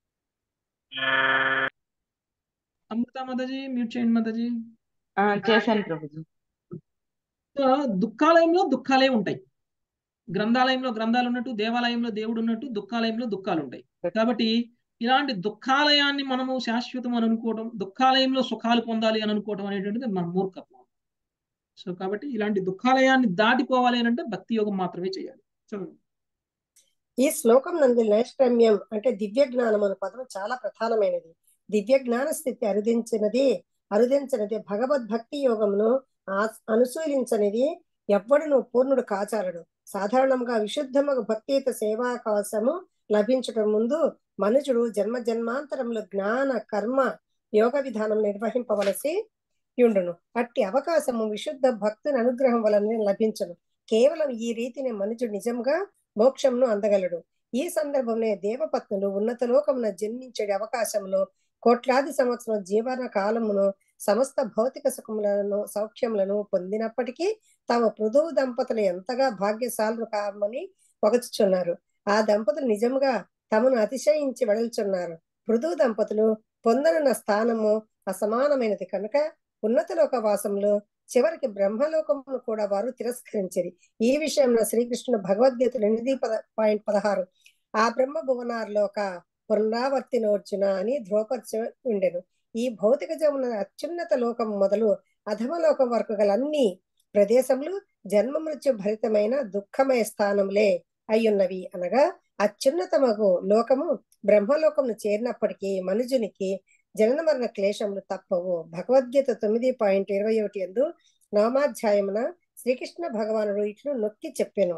అమృత మాతాజీ మ్యూట్ చేయండి మాతాజీ చేశాను ప్రభుజీ సో దుఃఖాలయంలో దుఃఖాలే ఉంటాయి గ్రంథాలయంలో గ్రంథాలు ఉన్నట్టు దేవాలయంలో దేవుడు ఉన్నట్టు దుఃఖాలయంలో దుఃఖాలు ఉంటాయి కాబట్టి ఇలాంటి దుఃఖాలయాన్ని మనము శాశ్వతం అని అనుకోవడం దుఃఖాలయంలో సుఖాలు పొందాలి అని అనుకోవడం అనేటువంటిది మన మూర్ఖత్వం సో కాబట్టి ఇలాంటి దుఃఖాలయాన్ని దాటిపోవాలి అని అంటే భక్తి యోగం మాత్రమే చేయాలి చదవండి ఈ శ్లోకం నందు నైష్కర్మ్యం అంటే దివ్య జ్ఞానం అనే పదం చాలా ప్రధానమైనది దివ్య జ్ఞాన స్థితి అరుదించినది అరుదించినది భగవద్భక్తి యోగమును ఆ- అనుశీలించనిది ఎవ్వడును పూర్ణుడు కాచాలడు సాధారణంగా విశుద్ధముగా భక్తియుత సేవావకాశము లభించటం ముందు మనుషుడు జన్మ జన్మాంతరములు జ్ఞాన కర్మ యోగ విధానం నిర్వహింపవలసి యుండును అట్టి అవకాశము విశుద్ధ భక్తుని అనుగ్రహం వలన లభించను కేవలం ఈ రీతిని మనుషుడు నిజంగా మోక్షంను అందగలడు ఈ సందర్భంలో దేవపత్నులు ఉన్నత లోకమున జన్మించే అవకాశమును కోట్లాది సంవత్సరం జీవన కాలమును సమస్త భౌతిక సుఖములను సౌఖ్యములను పొందినప్పటికీ తమ పృథువు దంపతులు ఎంతగా భాగ్యశాలు కామని పొగచుచున్నారు ఆ దంపతులు నిజంగా తమను అతిశయించి వెడల్చున్నారు పృథువు దంపతులు పొందనున్న స్థానము అసమానమైనది కనుక ఉన్నత లోక వాసంలో చివరికి బ్రహ్మలోకమును కూడా వారు తిరస్కరించిరి ఈ విషయంలో శ్రీకృష్ణుడు భగవద్గీత ఎనిమిది పద పాయింట్ పదహారు ఆ బ్రహ్మ భువనార్లోక పునరావర్తినోర్చున అని ధ్రువపరచ ఉండెను ఈ భౌతిక జమున అత్యున్నత లోకం మొదలు అధమ లోకం వరకు గల అన్ని ప్రదేశములు జన్మ మృత్యు భరితమైన దుఃఖమయ స్థానములే అయ్యున్నవి అనగా అత్యున్నతమగు లోకము బ్రహ్మలోకమును చేరినప్పటికీ మనుజునికి జనన మరణ క్లేశములు తప్పవు భగవద్గీత తొమ్మిది పాయింట్ ఇరవై ఒకటి ఎందు నవమాధ్యాయమున శ్రీకృష్ణ భగవానుడు ఇట్లు నొక్కి చెప్పెను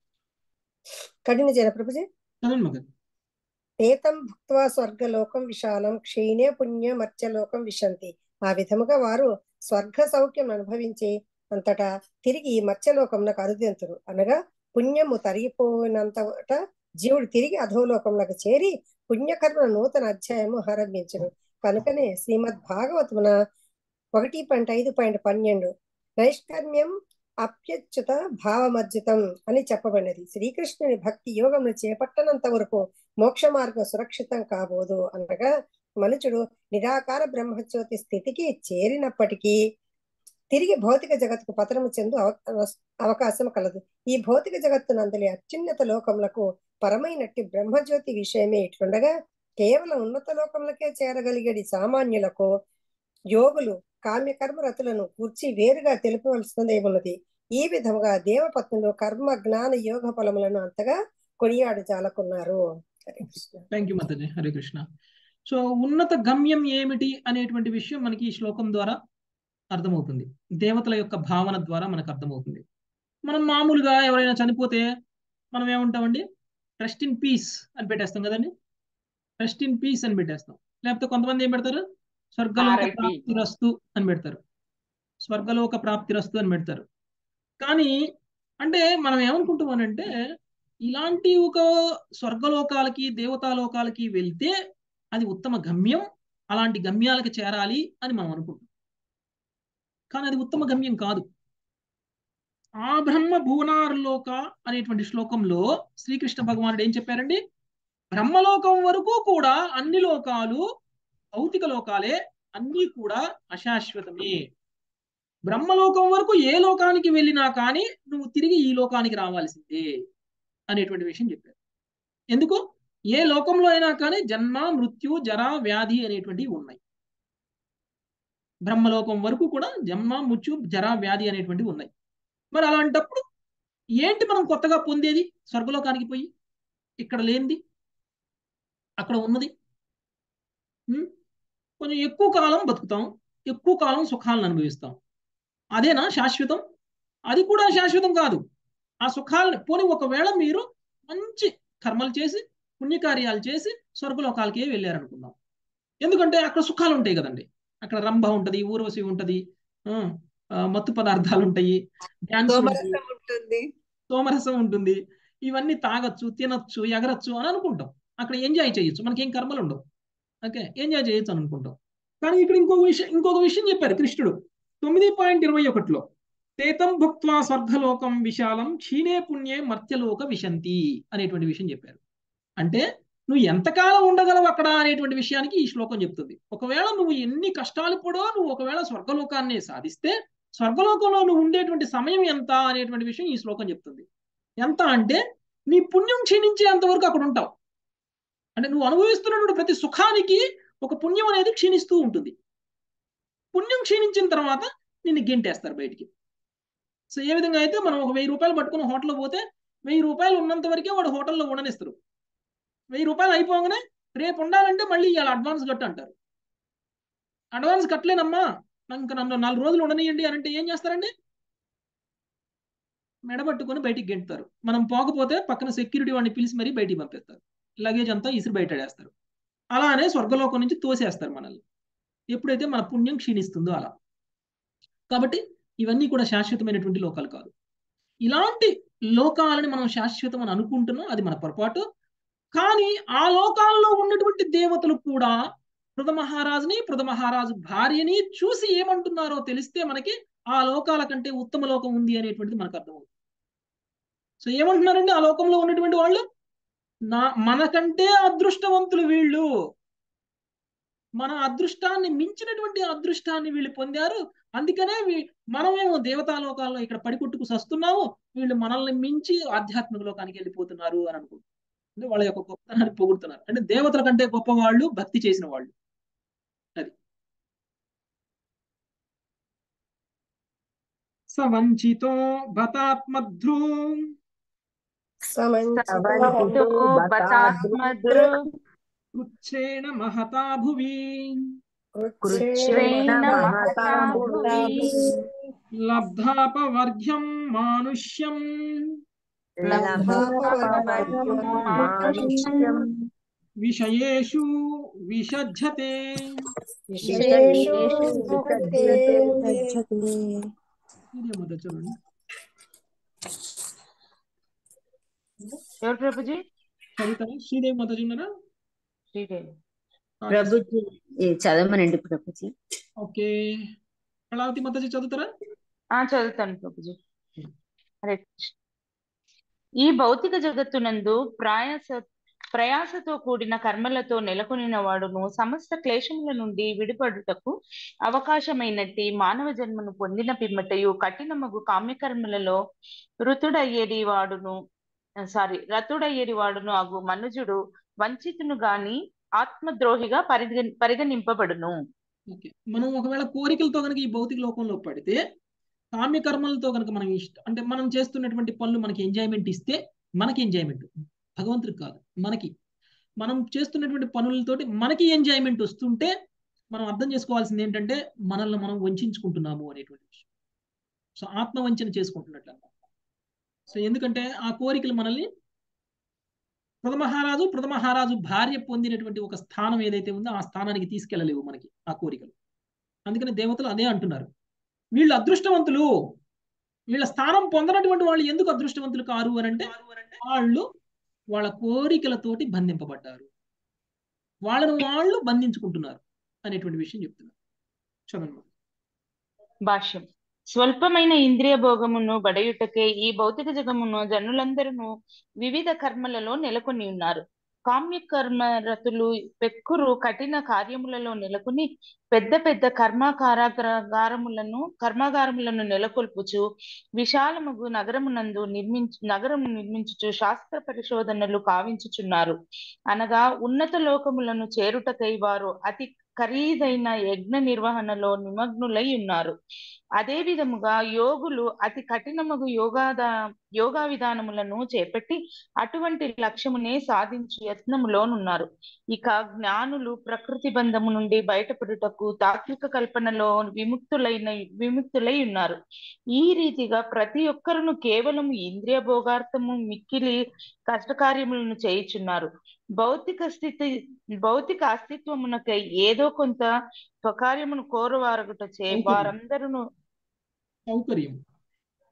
కఠిన జన ప్రభుజీ చదవండి మగ ఏతం భుక్త్వా స్వర్గలోకం విశాలం క్షీణే పుణ్య మర్త్యలోకం విశంతి ఆ విధముగా వారు స్వర్గ సౌఖ్యం అనుభవించి అంతటా తిరిగి ఈ మత్స్యలోకంలో అరుదింతురు అనగా పుణ్యము తరిగిపోయినంతట జీవుడు తిరిగి అధోలోకంలోకి చేరి పుణ్యకర్మ నూతన అధ్యాయము ఆరంభించును కనుకనే శ్రీమద్ భాగవతమున ఒకటి పాయింట్ ఐదు పాయింట్ పన్నెండు నైష్కర్మ్యం అప్యచ్యుత భావమర్జితం అని చెప్పబడినది శ్రీకృష్ణుని భక్తి యోగమును చేపట్టనంత వరకు మోక్ష మార్గం సురక్షితం కాబోదు అనగా మనుషుడు నిరాకార బ్రహ్మజ్యోతి స్థితికి చేరినప్పటికీ తిరిగి భౌతిక జగత్తుకు పతనము చెందు అవ- అవకాశం కలదు ఈ భౌతిక జగత్తు నందలి అత్యున్నత లోకములకు పరమైనట్టి బ్రహ్మజ్యోతి విషయమే ఇట్లుండగా కేవలం ఉన్నత లోకములకే చేరగలిగేది సామాన్యులకు యోగులు కామ్యకర్మ రతులను కూర్చి వేరుగా తెలుపవలసినది ఉన్నది ఈ విధముగా దేవపత్నులు కర్మ జ్ఞాన యోగ ఫలములను అంతగా కొనియాడు జాలకున్నారు హరే కృష్ణ థ్యాంక్ యూ మాతాజీ హరే కృష్ణ సో ఉన్నత గమ్యం ఏమిటి అనేటువంటి విషయం మనకి ఈ శ్లోకం ద్వారా అర్థమవుతుంది దేవతల యొక్క భావన ద్వారా మనకు అర్థమవుతుంది మనం మామూలుగా ఎవరైనా చనిపోతే మనం ఏమంటామండి రెస్ట్ ఇన్ పీస్ అని పెట్టేస్తాం కదండి రెస్ట్ ఇన్ పీస్ అని పెట్టేస్తాం లేకపోతే కొంతమంది ఏం పెడతారు స్వర్గలోక RIP. ప్రాప్తిరస్తు అని పెడతారు స్వర్గలోక ప్రాప్తిరస్తు అని పెడతారు కానీ అంటే మనం ఏమనుకుంటామనంటే ఇలాంటి ఒక స్వర్గలోకాలకి దేవతాలోకాలకి వెళ్తే అది ఉత్తమ గమ్యం అలాంటి గమ్యాలకు చేరాలి అని మనం అనుకుంటాం కానీ అది ఉత్తమ గమ్యం కాదు ఆ బ్రహ్మ భువనార్లోక అనేటువంటి శ్లోకంలో శ్రీకృష్ణ భగవానుడు ఏం చెప్పారండి బ్రహ్మలోకం వరకు కూడా అన్ని లోకాలు భౌతిక లోకాలే అన్నీ కూడా అశాశ్వతమే బ్రహ్మలోకం వరకు ఏ లోకానికి వెళ్ళినా కానీ నువ్వు తిరిగి ఈ లోకానికి రావాల్సిందే అనేటువంటి విషయం చెప్పారు ఎందుకు ఏ లోకంలో అయినా కానీ జన్మ మృత్యు జర వ్యాధి అనేటువంటివి ఉన్నాయి బ్రహ్మలోకం వరకు కూడా జన్మ మృత్యు జర వ్యాధి అనేటువంటివి ఉన్నాయి మరి అలాంటప్పుడు ఏంటి మనం కొత్తగా పొందేది స్వర్గలోకానికి పోయి ఇక్కడ లేనిది అక్కడ ఉన్నది ఉం? కొంచెం ఎక్కువ కాలం బతుకుతాం ఎక్కువ కాలం సుఖాలను అనుభవిస్తాం అదేనా శాశ్వతం అది కూడా శాశ్వతం కాదు ఆ సుఖాలను పోనీ ఒకవేళ మీరు మంచి కర్మలు చేసి పుణ్యకార్యాలు చేసి స్వర్గలోకాలకే వెళ్ళారనుకుందాం ఎందుకంటే అక్కడ సుఖాలు ఉంటాయి కదండి అక్కడ రంభ ఉంటది ఊర్వశి ఉంటది ఆ, ఆ, మత్తు పదార్థాలు ఉంటాయి డ్యాన్స్ సోమరసం ఉంటుంది సోమరసం ఉంటుంది ఇవన్నీ తాగొచ్చు తినొచ్చు ఎగరొచ్చు అని అనుకుంటాం అక్కడ ఎంజాయ్ చేయొచ్చు మనకేం కర్మలు ఉండవు ఓకే ఎంజాయ్ చేయొచ్చు అని అనుకుంటాం కానీ ఇక్కడ ఇంకొక విషయం ఇంకొక విషయం చెప్పారు కృష్ణుడు తొమ్మిది పాయింట్ ఇరవై ఒకటిలో తేతం భుక్త్వా స్వర్గలోకం విశాలం క్షీణే పుణ్యే మర్త్యలోక విశంతి అనేటువంటి విషయం చెప్పారు అంటే నువ్వు ఎంతకాలం ఉండగలవు అక్కడ అనేటువంటి విషయానికి ఈ శ్లోకం చెప్తుంది ఒకవేళ నువ్వు ఎన్ని కష్టాలు పడో నువ్వు ఒకవేళ స్వర్గలోకాన్ని సాధిస్తే స్వర్గలోకంలో నువ్వు ఉండేటువంటి సమయం ఎంత అనేటువంటి విషయం ఈ శ్లోకం చెప్తుంది ఎంత అంటే నీ పుణ్యం క్షీణించేంత వరకు అక్కడ ఉంటావు అంటే నువ్వు అనుభవిస్తున్నటువంటి ప్రతి సుఖానికి ఒక పుణ్యం అనేది క్షీణిస్తూ ఉంటుంది పుణ్యం క్షీణించిన తర్వాత నిన్ను గెంటేస్తారు బయటికి సో ఏ విధంగా అయితే మనం ఒక వెయ్యి రూపాయలు పట్టుకుని హోటల్లో పోతే వెయ్యి రూపాయలు ఉన్నంత వరకే వాడు హోటల్లో ఉండనిస్తారు వెయ్యి రూపాయలు అయిపోగానే రేపు ఉండాలంటే మళ్ళీ ఇవాళ అడ్వాన్స్ కట్టు అంటారు అడ్వాన్స్ కట్టలేనమ్మా ఇంకా నన్ను నాలుగు రోజులు ఉండనియండి అని అంటే ఏం చేస్తారండి మెడబట్టుకొని బయటికి గెంటుతారు మనం పోకపోతే పక్కన సెక్యూరిటీ వాడిని పిలిచి మరీ బయటికి పంపిస్తారు లగేజ్ అంతా ఇసురు బయటడేస్తారు అలానే స్వర్గలోకం నుంచి తోసేస్తారు మనల్ని ఎప్పుడైతే మన పుణ్యం క్షీణిస్తుందో అలా కాబట్టి ఇవన్నీ కూడా శాశ్వతమైనటువంటి లోకాలు కాదు ఇలాంటి లోకాలని మనం శాశ్వతం అని అనుకుంటున్నాం అది మన పొరపాటు కానీ ఆ లోకాల్లో ఉన్నటువంటి దేవతలు కూడా పృథ మహారాజుని పృథ మహారాజు భార్యని చూసి ఏమంటున్నారో తెలిస్తే మనకి ఆ లోకాల కంటే ఉత్తమ లోకం ఉంది అనేటువంటిది మనకు అర్థమవుతుంది సో ఏమంటున్నారండి ఆ లోకంలో ఉన్నటువంటి వాళ్ళు నా మనకంటే అదృష్టవంతులు వీళ్ళు మన అదృష్టాన్ని మించినటువంటి అదృష్టాన్ని వీళ్ళు పొందారు అందుకనే మనమేమో దేవతాలోకాల్లో ఇక్కడ పడికొట్టుకు సస్తున్నాము వీళ్ళు మనల్ని మించి ఆధ్యాత్మిక లోకానికి వెళ్ళిపోతున్నారు అని అనుకుంటున్నారు అంటే వాళ్ళ యొక్క గొప్పతనాన్ని పొగుడుతున్నారు అంటే దేవతల కంటే గొప్ప వాళ్ళు భక్తి చేసిన వాళ్ళు అది సవంచితో భతాత్మధ్రు సవంచితో బతాత్మద్రు కృచ్ఛ్రేణ మహతా భువి కృచ్ఛ్రేణ మహతా భువి లబ్ధాపవర్గ్యం మానుష్యం లబ్ధాపవర్గ్యం విషయేషు విషజ్యతే ఇదే మొదట చూడండి ఎవరు ప్రభుజీ చదువుతారా శ్రీదేవి మొదట చూన్నారా శ్రీదేవి ప్రభుజీ ఏ, చదవమనండి ప్రభుజీ ఓకే కళావతి మాతాజీ చదువుతారా ఆ చదువుతాను ప్రభుజీ హరే కృష్ణ. ఈ భౌతిక జగత్తునందు ప్రయాస ప్రయాసతో కూడిన కర్మలతో నెలకొనిన వాడును సమస్త క్లేశముల నుండి విడిపడుటకు అవకాశమైనట్టి మానవ జన్మను పొందిన పిమ్మటయు కఠినమగు కామ్యకర్మలలో ఋతుడయ్యేది వాడును సారీ రతుడయ్యేది వాడును అగు మనుజుడు వంచితును గాని ఆత్మద్రోహిగా పరిగ పరిగణింపబడును ఓకే మనం ఒకవేళ కోరికలతో కనుక ఈ భౌతిక లోకంలో పడితే కామ్యకర్మలతో కనుక మనం ఇష్ట అంటే మనం చేస్తున్నటువంటి పనులు మనకి ఎంజాయ్మెంట్ ఇస్తే మనకి ఎంజాయ్మెంట్ భగవంతుడికి కాదు మనకి మనం చేస్తున్నటువంటి పనులతోటి మనకి ఎంజాయ్మెంట్ వస్తుంటే మనం అర్థం చేసుకోవాల్సింది ఏంటంటే మనల్ని మనం వంచుకుంటున్నాము అనేటువంటి విషయం సో ఆత్మవంచన చేసుకుంటున్నట్లు అన్నమాట సో ఎందుకంటే ఆ కోరికలు మనల్ని మహారాజు మహారాజు భార్య పొందినటువంటి ఒక స్థానం ఏదైతే ఉందో ఆ స్థానానికి తీసుకెళ్ళలేవు మనకి ఆ కోరికలు అందుకని దేవతలు అదే అంటున్నారు వీళ్ళు అదృష్టవంతులు వీళ్ళ స్థానం పొందనటువంటి వాళ్ళు ఎందుకు అదృష్టవంతులు కారు అని అంటే వాళ్ళు వాళ్ళ కోరికలతోటి బంధింపబడ్డారు వాళ్ళను వాళ్ళు బంధించుకుంటున్నారు అనేటువంటి విషయం చెప్తున్నారు చదవండి భాష్యం స్వల్పమైన ఇంద్రియ భోగమును బడయుటకే ఈ భౌతిక జగమును జనులందరూ వివిధ కర్మలలో నెలకొని ఉన్నారు కామ్య కర్మ రతులు పెక్కురు కఠిన కార్యములలో నెలకొని పెద్ద పెద్ద కర్మాకారాగారములను కర్మాగారములను నెలకొల్పుచు విశాలముగు నగరమునందు నిర్మించు నగరము నిర్మించుచు శాస్త్ర పరిశోధనలు కావించుచున్నారు అనగా ఉన్నత లోకములను చేరుటకై వారు అతి ఖరీదైన యజ్ఞ నిర్వహణలో నిమగ్నులై ఉన్నారు అదే విధముగా యోగులు అతి కఠినమగు యోగాద యోగా విధానములను చేపట్టి అటువంటి లక్ష్యమునే సాధించు యత్నములోనున్నారు ఇక జ్ఞానులు ప్రకృతి బంధము నుండి బయటపడుటకు తాత్విక కల్పనలో విముక్తులైన విముక్తులై ఉన్నారు ఈ రీతిగా ప్రతి ఒక్కరును కేవలం ఇంద్రియ భోగార్థము మిక్కిలి కష్టకార్యములను చేయుచున్నారు భౌతిక స్థితి భౌతిక అస్తిత్వమునకై ఏదో కొంత స్వకార్యమును కోరువారగుట చే వారందరూ సౌకర్యం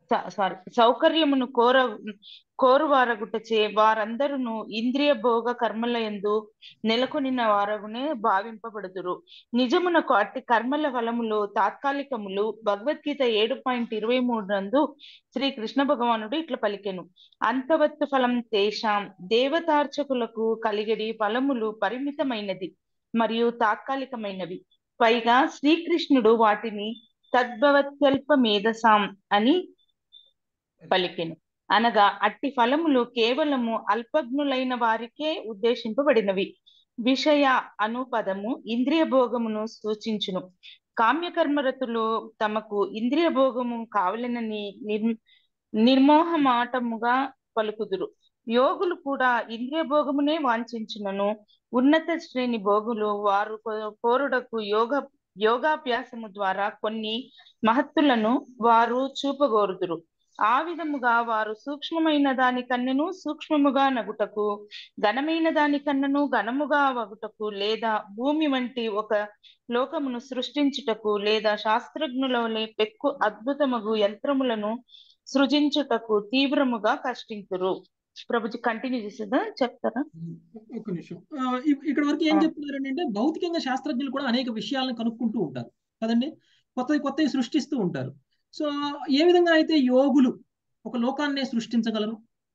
సారీ సౌకర్యమును కోర కోరువారగుటచే వారందరూ ఇంద్రియ భోగ కర్మల యందు నెలకొనిన వారగునే భావింపబడుదురు నిజమునకు అట్టి కర్మల ఫలములు తాత్కాలికములు భగవద్గీత ఏడు పాయింట్ ఇరవై మూడు నందు శ్రీ కృష్ణ భగవానుడు ఇట్లా పలికెను అంతవత్తు ఫలం తేషాం దేవతార్చకులకు కలిగడి ఫలములు పరిమితమైనది మరియు తాత్కాలికమైనవి పైగా శ్రీకృష్ణుడు వాటిని తద్భవత్యల్ప మేధసాం అని పలికెను అనగా అట్టి ఫలములు కేవలము అల్పజ్ఞులైన వారికే ఉద్దేశింపబడినవి విషయ అను పదము ఇంద్రియ భోగమును సూచించును కామ్యకర్మరతులు తమకు ఇంద్రియ భోగము కావలనని నిర్ నిర్మోహమాటముగా పలుకుదురు యోగులు కూడా ఇంద్రియ భోగమునే వాంఛించునను ఉన్నత శ్రేణి భోగులు వారు కోరుడకు యోగ యోగాభ్యాసము ద్వారా కొన్ని మహత్తులను వారు చూపగోరుదురు ఆ విధముగా వారు సూక్ష్మమైన దాని కన్నెను సూక్ష్మముగా నగుటకు ఘనమైన దాని కన్నను ఘనముగా వగుటకు లేదా భూమి వంటి ఒక లోకమును సృష్టించుటకు లేదా శాస్త్రజ్ఞులవలే పెక్కు అద్భుతమగు యంత్రములను సృజించుటకు తీవ్రముగా కష్టింతురు ప్రభుజీ కంటిన్యూ చేసేదా చెప్తారా ఒక్క నిమిషం ఇక్కడ వరకు ఏం చెప్తున్నారు అంటే భౌతికంగా శాస్త్రజ్ఞులు కూడా అనేక విషయాలను కనుక్కుంటూ ఉంటారు కదండి కొత్తవి కొత్తవి సృష్టిస్తూ ఉంటారు సో ఏ విధంగా అయితే యోగులు ఒక లోకాన్ని సృష్టించగలరు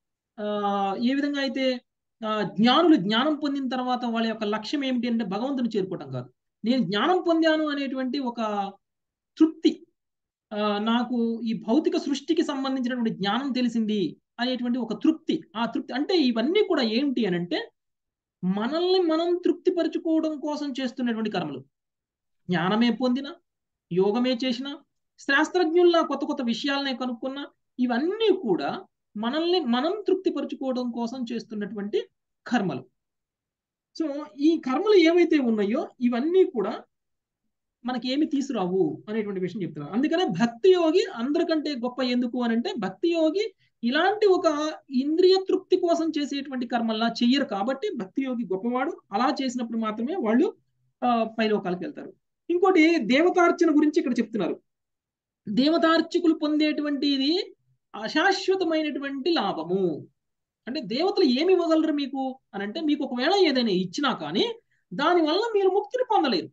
ఏ విధంగా అయితే జ్ఞానులు జ్ఞానం పొందిన తర్వాత వాళ్ళ యొక్క లక్ష్యం ఏమిటి అంటే భగవంతుని చేరుకోవటం కాదు నేను జ్ఞానం పొందాను అనేటువంటి ఒక తృప్తి నాకు ఈ భౌతిక సృష్టికి సంబంధించినటువంటి జ్ఞానం తెలిసింది అనేటువంటి ఒక తృప్తి ఆ తృప్తి అంటే ఇవన్నీ కూడా ఏంటి అని అంటే మనల్ని మనం తృప్తిపరచుకోవడం కోసం చేస్తున్నటువంటి కర్మలు జ్ఞానమే పొందిన యోగమే చేసిన శాస్త్రజ్ఞుల్లా కొత్త కొత్త విషయాలనే కనుక్కున్నా ఇవన్నీ కూడా మనల్ని మనం తృప్తిపరచుకోవడం కోసం చేస్తున్నటువంటి కర్మలు సో ఈ కర్మలు ఏవైతే ఉన్నాయో ఇవన్నీ కూడా మనకి ఏమి తీసురావు అనేటువంటి విషయం చెప్తున్నారు అందుకనే భక్తి యోగి అందరికంటే గొప్ప ఎందుకు అని అంటే భక్తి యోగి ఇలాంటి ఒక ఇంద్రియ తృప్తి కోసం చేసేటువంటి కర్మల్లా చెయ్యరు కాబట్టి భక్తి యోగి గొప్పవాడు అలా చేసినప్పుడు మాత్రమే వాళ్ళు పైలోకాలకు వెళ్తారు ఇంకోటి దేవతార్చన గురించి ఇక్కడ చెప్తున్నారు దేవతార్చకులు పొందేటువంటి ఇది అశాశ్వతమైనటువంటి లాభము అంటే దేవతలు ఏమి ఇవ్వగలరు మీకు అని అంటే మీకు ఒకవేళ ఏదైనా ఇచ్చినా కానీ దానివల్ల మీరు ముక్తిని పొందలేరు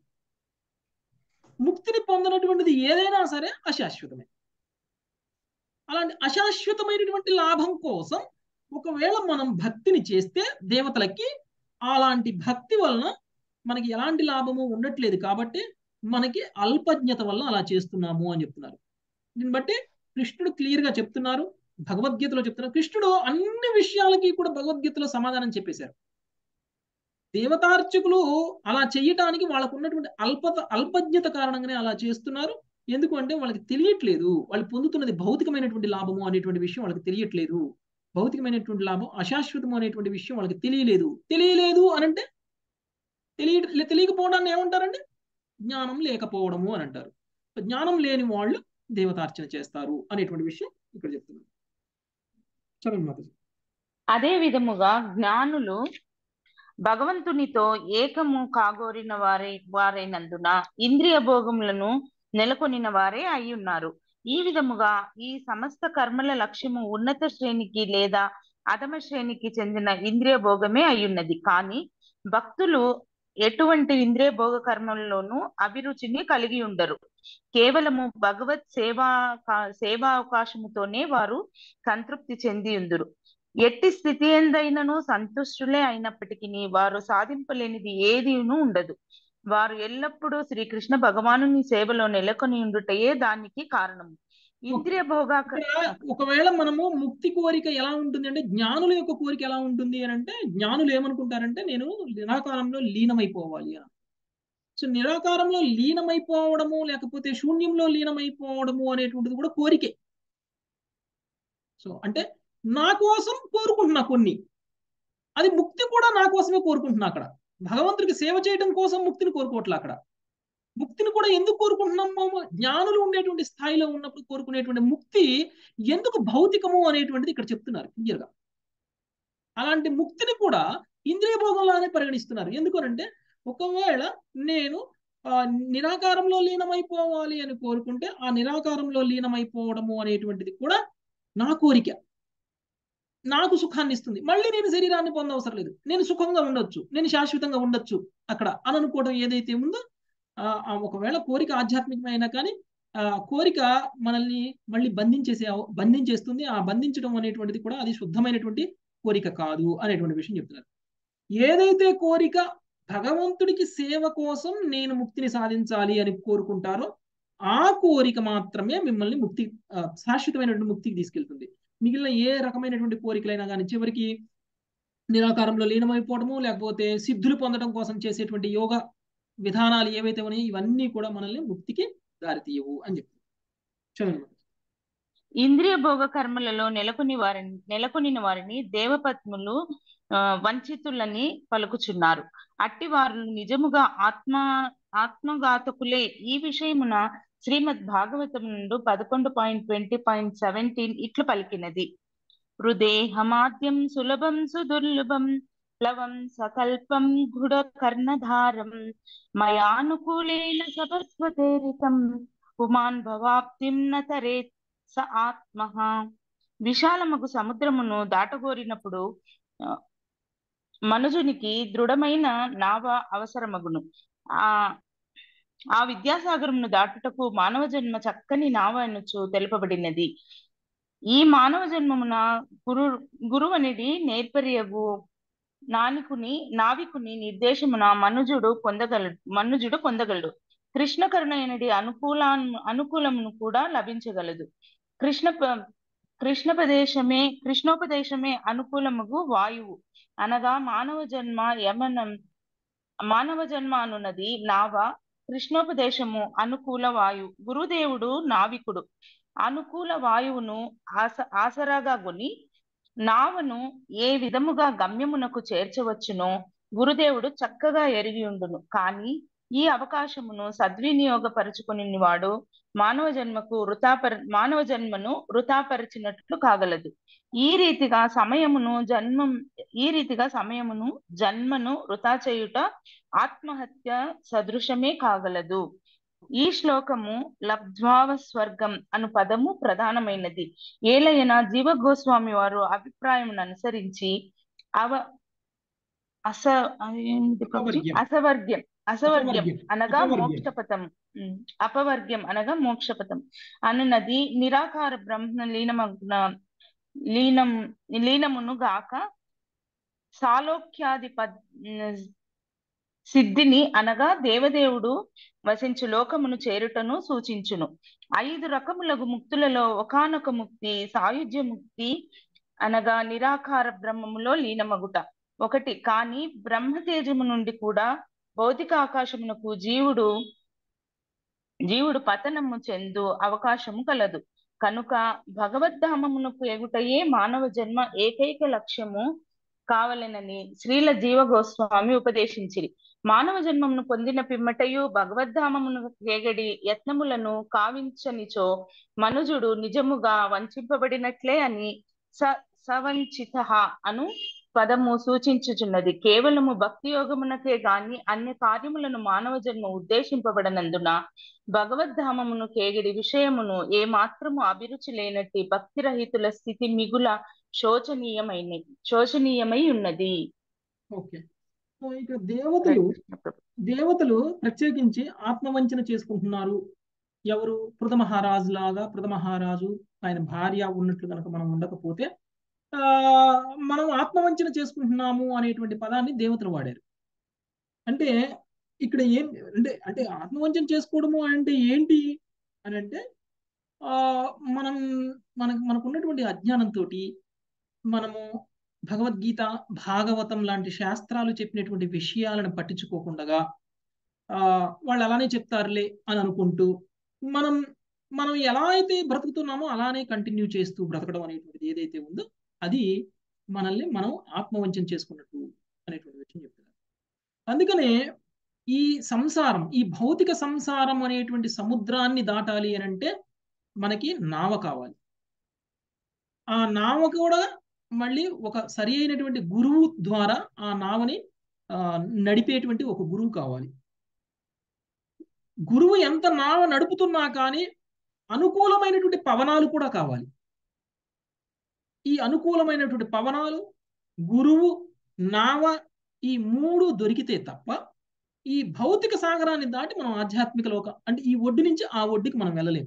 ముక్తిని పొందనటువంటిది ఏదైనా సరే అశాశ్వతమే అలాంటి అశాశ్వతమైనటువంటి లాభం కోసం ఒకవేళ మనం భక్తిని చేస్తే దేవతలకి అలాంటి భక్తి వలన మనకి ఎలాంటి లాభము ఉండట్లేదు కాబట్టి మనకి అల్పజ్ఞత వల్ల అలా చేస్తున్నాము అని చెప్తున్నారు దీన్ని బట్టి కృష్ణుడు క్లియర్ గా చెప్తున్నారు భగవద్గీతలో చెప్తున్నారు కృష్ణుడు అన్ని విషయాలకి కూడా భగవద్గీతలో సమాధానం చెప్పేశారు దేవతార్చకులు అలా చేయటానికి వాళ్ళకు ఉన్నటువంటి అల్పత అల్పజ్ఞత కారణంగానే అలా చేస్తున్నారు ఎందుకు అంటే వాళ్ళకి తెలియట్లేదు వాళ్ళు పొందుతున్నది భౌతికమైనటువంటి లాభము అనేటువంటి విషయం వాళ్ళకి తెలియట్లేదు భౌతికమైనటువంటి లాభం అశాశ్వతము అనేటువంటి విషయం వాళ్ళకి తెలియలేదు తెలియలేదు అనంటే తెలియ తెలియకపోవడాన్ని ఏమంటారండి జ్ఞానం లేకపోవడము అని అంటారు జ్ఞానం లేని వాళ్ళు దేవతార్చన చేస్తారు అనేటువంటి విషయం ఇక్కడ చెప్తున్నారు చరణ్ మాత అదే విధముగా జ్ఞానులు భగవంతునితో ఏకము కాగోరిన వారై వారైనందున ఇంద్రియ భోగములను నెలకొనిన వారే అయి ఉన్నారు ఈ విధముగా ఈ సమస్త కర్మల లక్ష్యము ఉన్నత శ్రేణికి లేదా అధమ శ్రేణికి చెందిన ఇంద్రియ భోగమే అయ్యున్నది కానీ భక్తులు ఎటువంటి ఇంద్రియ భోగ కర్మల్లోనూ అభిరుచిని కలిగి ఉండరు కేవలము భగవత్ సేవా సేవా అవకాశముతోనే వారు సంతృప్తి చెంది ఉందురు ఎట్టి స్థితి ఎందైనను సంతుష్టులే అయినప్పటికీ వారు సాధింపలేనిది ఏదీను ఉండదు వారు ఎల్లప్పుడూ శ్రీకృష్ణ భగవాను సేవలో నెలకొని ఉండుటయే దానికి కారణము ఇంద్రియ భోగా ఒకవేళ మనము ముక్తి కోరిక ఎలా ఉంటుంది అంటే జ్ఞానుల యొక్క కోరిక ఎలా ఉంటుంది అని అంటే జ్ఞానులు ఏమనుకుంటారంటే నేను నిరాకారంలో లీనమైపోవాలి అని సో నిరాకారంలో లీనమైపోవడము లేకపోతే శూన్యంలో లీనమైపోవడము అనేటువంటిది కూడా కోరికే సో అంటే నా కోసం కోరుకుంటున్నా కొన్ని అది ముక్తి కూడా నా కోసమే కోరుకుంటున్నా అక్కడ భగవంతుడికి సేవ చేయడం కోసం ముక్తిని కోరుకోవట్లే అక్కడ ముక్తిని కూడా ఎందుకు కోరుకుంటున్నాము జ్ఞానులు ఉండేటువంటి స్థాయిలో ఉన్నప్పుడు కోరుకునేటువంటి ముక్తి ఎందుకు భౌతికము అనేటువంటిది ఇక్కడ చెప్తున్నారు క్లియర్గా అలాంటి ముక్తిని కూడా ఇంద్రియ భోగంలానే పరిగణిస్తున్నారు ఎందుకనంటే ఒకవేళ నేను ఆ నిరాకారంలో లీనమైపోవాలి అని కోరుకుంటే ఆ నిరాకారంలో లీనమైపోవడము అనేటువంటిది కూడా నా కోరిక నాకు సుఖాన్ని ఇస్తుంది మళ్ళీ నేను శరీరాన్ని పొందవసరం లేదు నేను సుఖంగా ఉండొచ్చు నేను శాశ్వతంగా ఉండొచ్చు అక్కడ అని అనుకోవడం ఏదైతే ఉందో ఆ ఆ ఒకవేళ కోరిక ఆధ్యాత్మికమైనా కానీ ఆ కోరిక మనల్ని మళ్ళీ బంధించేసే అవ- బంధించేస్తుంది ఆ బంధించడం అనేటువంటిది కూడా అది శుద్ధమైనటువంటి కోరిక కాదు అనేటువంటి విషయం చెప్తున్నారు ఏదైతే కోరిక భగవంతుడికి సేవ కోసం నేను ముక్తిని సాధించాలి అని కోరుకుంటారో ఆ కోరిక మాత్రమే మిమ్మల్ని ముక్తి ఆ, శాశ్వతమైనటువంటి ముక్తికి తీసుకెళ్తుంది మిగిలిన ఏ రకమైనటువంటి కోరికలైనా కానీ చివరికి నిరాకారంలో లీనమైపోవడము లేకపోతే సిద్ధులు పొందడం కోసం చేసేటువంటి యోగ విధానాలు ఏవైతే ఉన్నాయో ఇవన్నీ కూడా మనల్ని ముక్తికి దారితీయవు అని చెప్తారు చదవండి ఇంద్రియ భోగ కర్మలలో నెలకొని వారిని నెలకొనిన వారిని దేవపత్ములు ఆ, వంచితులని పలుకుచున్నారు అట్టి వారు నిజముగా ఆత్మ ఆత్మఘాతకులే ఈ విషయమున శ్రీమద్ భాగవతం నుండి పదకొండు పాయింట్ ట్వంటీ పాయింట్ సెవెంటీన్ ఇట్లు పలికినది హృదేహమాద్యం సులభం సుదుర్లభం ప్లవం సకల్పం గుడ కర్ణధారం మయానుకూలేన సభస్వతేరితం పుమాన్ భవాప్తిం నతరే స ఆత్మ విశాలమగు సముద్రమును దాటగోరినప్పుడు ఆ, మనుజునికి దృఢమైన నావ అవసరమగును ఆ ఆ విద్యాసాగరమును దాటుటకు మానవ జన్మ చక్కని నావ అనుచు తెలుపబడినది ఈ మానవ జన్మమున గురు గురువు అనేది నేర్పరియగు నానికుని నావికుని నిర్దేశమున మనుజుడు పొందగలడు మనుజుడు పొందగలడు కృష్ణ కరుణయనుడి అనుకూలా అనుకూలమును కూడా లభించగలదు కృష్ణ ప- కృష్ణోపదేశమే కృష్ణోపదేశమే అనుకూలముగు వాయువు అనగా మానవ జన్మ యమనం మానవ జన్మ అనున్నది నావ కృష్ణోపదేశము అనుకూల వాయు గురుదేవుడు నావికుడు అనుకూల వాయువును ఆస ఆసరాగా కొని నావను ఏ విధముగా గమ్యమునకు చేర్చవచ్చునో గురుదేవుడు చక్కగా ఎరిగి ఉండును కానీ ఈ అవకాశమును సద్వినియోగపరుచుకుని వాడు మానవ జన్మకు వృతాపర మానవ జన్మను వృతాపరిచినట్లు కాగలదు ఈ రీతిగా సమయమును జన్మం ఈ రీతిగా సమయమును జన్మను వృతా చేయుట ఆత్మహత్య సదృశమే కాగలదు ఈ శ్లోకము లబ్ధ్వావ స్వర్గం అను పదము ప్రధానమైనది ఏలయన జీవ గోస్వామి వారు అభిప్రాయం అనుసరించి అవ అస అదేంటి ప్రభుజీ? అపవర్గ్యం. అసవర్గ్యం అసవర్గ్యం అపవర్గ్యం. అనగా అపవర్గ్యం. మోక్షపథం ఉమ్, అపవర్గ్యం అనగా మోక్షపథం అనున్నది నిరాకార బ్రహ్మ లీనమగ్న లీనం లీనమును గాక సాలోక్యాది పద్ ఉమ్, సిద్ధిని అనగా దేవదేవుడు వసించు లోకమును చేరుటను సూచించును ఐదు రకములగు ముక్తులలో ఒకానొక ముక్తి సాయుధ్య ముక్తి అనగా నిరాకార బ్రహ్మములో లీనమగుట ఒకటి కానీ బ్రహ్మ తేజము నుండి కూడా భౌతిక ఆకాశమునకు జీవుడు జీవుడు పతనము చెందు అవకాశము కలదు కనుక భగవద్ధామమునకు ఎగుటయే మానవ జన్మ ఏకైక లక్ష్యము కావలెనని శ్రీల జీవ గోస్వామి ఉపదేశించిరి మానవ జన్మమును పొందిన పిమ్మటయు భగవద్ధామమును వేగడి యత్నములను కావించనిచో మనుజుడు నిజముగా వంచింపబడినట్లే అని స సవంచిత అను పదము సూచించుచున్నది కేవలము భక్తి యోగమునకే గాని అన్య కార్యములను మానవ జన్మ ఉద్దేశింపబడనందున భగవద్ధామమును కేగిడి విషయమును ఏ మాత్రము అభిరుచి లేనట్టి భక్తి రహితుల స్థితి మిగుల శోచనీయమైన శోచనీయమై ఉన్నది ఓకే సో ఇక దేవతలు దేవతలు ప్రత్యేకించి ఆత్మవంచన చేసుకుంటున్నారు ఎవరు పృథ మహారాజు లాగా పృథ మహారాజు ఆయన భార్య ఉన్నట్లు కనుక మనం ఉండకపోతే ఆ మనం ఆత్మవంచన చేసుకుంటున్నాము అనేటువంటి పదాన్ని దేవతలు వాడారు అంటే ఇక్కడ ఏం అంటే అంటే ఆత్మవంచన చేసుకోవడము అంటే ఏంటి అని అంటే ఆ మనం మనకు మనకు ఉన్నటువంటి అజ్ఞానంతో మనము భగవద్గీత భాగవతం లాంటి శాస్త్రాలు చెప్పినటువంటి విషయాలను పట్టించుకోకుండా ఆ వాళ్ళు అలానే చెప్తారులే అని అనుకుంటూ మనం మనం ఎలా అయితే బ్రతుకుతున్నామో అలానే కంటిన్యూ చేస్తూ బ్రతకడం అనేటువంటిది ఏదైతే ఉందో అది మనల్ని మనం ఆత్మవంచన చేసుకున్నట్టు అనేటువంటి విషయం చెప్తున్నారు అందుకనే ఈ సంసారం ఈ భౌతిక సంసారం అనేటువంటి సముద్రాన్ని దాటాలి అని అంటే మనకి నావ కావాలి ఆ నావ కూడా మళ్ళీ ఒక సరి అయినటువంటి గురువు ద్వారా ఆ నావని ఆ, నడిపేటువంటి ఒక గురువు కావాలి గురువు ఎంత నావ నడుపుతున్నా కానీ అనుకూలమైనటువంటి పవనాలు కూడా కావాలి ఈ అనుకూలమైనటువంటి పవనాలు గురువు నావ ఈ మూడు దొరికితే తప్ప ఈ భౌతిక సాగరాన్ని దాటి మనం ఆధ్యాత్మిక లోక అంటే ఈ ఒడ్డు నుంచి ఆ ఒడ్డుకి మనం వెళ్ళలేము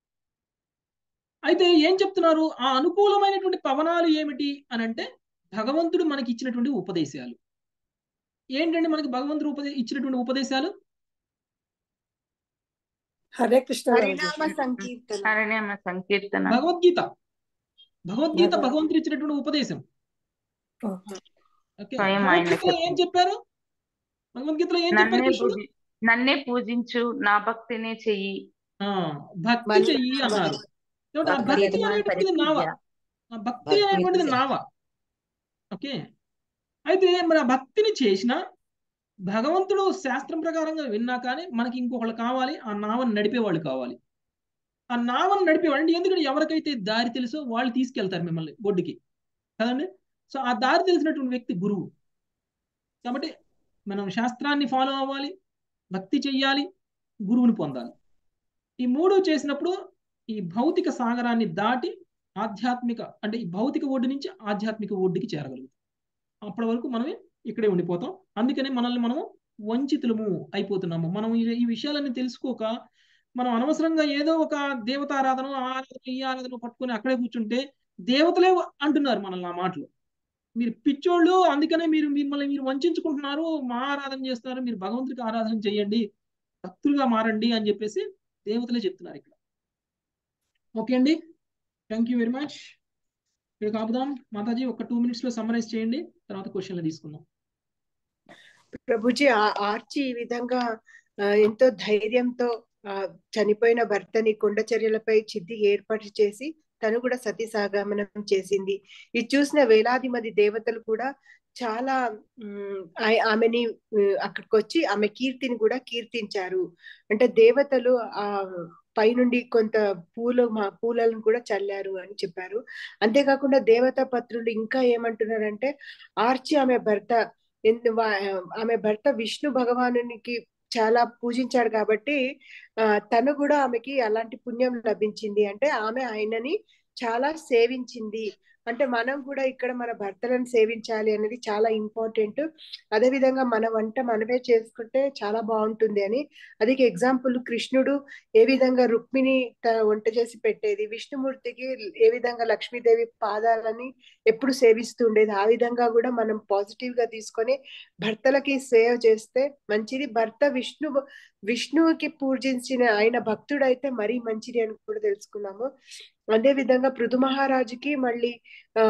అయితే ఏం చెప్తున్నారు ఆ అనుకూలమైనటువంటి పవనాలు ఏమిటి అని అంటే భగవంతుడు మనకి ఇచ్చినటువంటి ఉపదేశాలు ఏంటండి మనకి భగవంతుడు ఉపదే ఇచ్చినటువంటి ఉపదేశాలు హరే కృష్ణ హరినామ సంకీర్తన హరినామ సంకీర్తన భగవద్గీత భగవద్గీత భగవంతుడు ఇచ్చినటువంటి ఉపదేశం ఓకే స్వయం ఆయన భగవద్గీతలో ఏం చెప్పారు భగవద్గీతలో ఏం చెప్పారు నన్నే కృష్ణుడు పూజి నన్నే పూజించు నా భక్తినే చెయ్యి ఆ, భక్తి మళ్ళీ చెయ్యి అన్నారు కాబట్టి ఆ భక్తి భక్తి అనేటువంటిది నావ ఆ భక్తి అనేటువంటిది నావ ఓకే అయితే మరి ఆ భక్తిని చేసిన భగవంతుడు శాస్త్రం ప్రకారంగా విన్నా కానీ మనకి ఇంకొకళ్ళు కావాలి ఆ నావను నడిపేవాళ్ళు కావాలి ఆ నావను నడిపేవాళ్ళు అంటే ఎందుకంటే ఎవరికైతే దారి తెలుసో వాళ్ళు తీసుకెళ్తారు మిమ్మల్ని ఒడ్డుకి కదండి సో ఆ దారి తెలిసినటువంటి వ్యక్తి గురువు కాబట్టి మనం శాస్త్రాన్ని ఫాలో అవ్వాలి భక్తి చెయ్యాలి గురువుని పొందాలి ఈ మూడు చేసినప్పుడు ఈ భౌతిక సాగరాన్ని దాటి ఆధ్యాత్మిక అంటే ఈ భౌతిక ఒడ్డు నుంచి ఆధ్యాత్మిక ఒడ్డుకి చేరగలుగుతాం అప్పటి వరకు మనమే ఇక్కడే ఉండిపోతాం అందుకనే మనల్ని మనం వంచితులము అయిపోతున్నాము మనం ఈ ఈ విషయాలన్నీ తెలుసుకోక మనం అనవసరంగా ఏదో ఒక దేవతారాధన ఆ ఆరాధన ఈ ఆరాధన పట్టుకొని అక్కడే కూర్చుంటే దేవతలే అంటున్నారు మనల్ని ఆ మాటలు మీరు పిచ్చోళ్ళు అందుకనే మీరు మిమ్మల్ని మీరు వంచుకుంటున్నారు మా ఆరాధన చేస్తున్నారు మీరు భగవంతుడికి ఆరాధన చేయండి భక్తులుగా మారండి అని చెప్పేసి దేవతలే చెప్తున్నారు ఇక్కడ ఓకే అండి థ్యాంక్ యూ వెరీ మచ్ ఇక్కడ కాపుదాం మాతాజీ ఒక టూ మినిట్స్ లో సమ్మరైజ్ చేయండి తర్వాత క్వశ్చన్లు తీసుకుందాం ప్రభుజీ ఆ- ఆర్చి ఈ విధంగా ఆ, ఎంతో ధైర్యంతో ఆ, చనిపోయిన భర్తని కొండ చర్యలపై చిద్ది ఏర్పాటు చేసి తను కూడా సతీ సాగమనం చేసింది ఇది చూసిన వేలాది మంది దేవతలు కూడా చాలా ఉమ్, ఆయ- ఆమెని ఉమ్, అక్కడికి వచ్చి ఆమె కీర్తిని కూడా కీర్తించారు అంటే దేవతలు ఆ పైనుండి కొంత పూలు మా పూలను కూడా చల్లారు అని చెప్పారు అంతేకాకుండా దేవతా పత్రులు ఇంకా ఏమంటున్నారంటే ఆర్చి ఆమె భర్త ఎందు వా- ఆమె భర్త విష్ణు భగవానునికి చాలా పూజించాడు కాబట్టి ఆ తను కూడా ఆమెకి అలాంటి పుణ్యం లభించింది అంటే ఆమె ఆయనని చాలా సేవించింది అంటే మనం కూడా ఇక్కడ మన భర్తలను సేవించాలి అనేది చాలా ఇంపార్టెంట్ అదే విధంగా మన వంట మనమే చేసుకుంటే చాలా బాగుంటుంది అని అది ఎగ్జాంపుల్ కృష్ణుడు ఏ విధంగా రుక్మిణి తన వంట చేసి పెట్టేది విష్ణుమూర్తికి ఏ విధంగా లక్ష్మీదేవి పాదాలని ఎప్పుడు సేవిస్తుండేది ఆ విధంగా కూడా మనం పాజిటివ్ గా తీసుకొని భర్తలకి సేవ చేస్తే మంచిది భర్త విష్ణు విష్ణువుకి పూజించిన ఆయన భక్తుడైతే మరీ మంచిది అని కూడా తెలుసుకున్నాము అదే విధంగా పృథు మహారాజుకి మళ్ళీ ఆ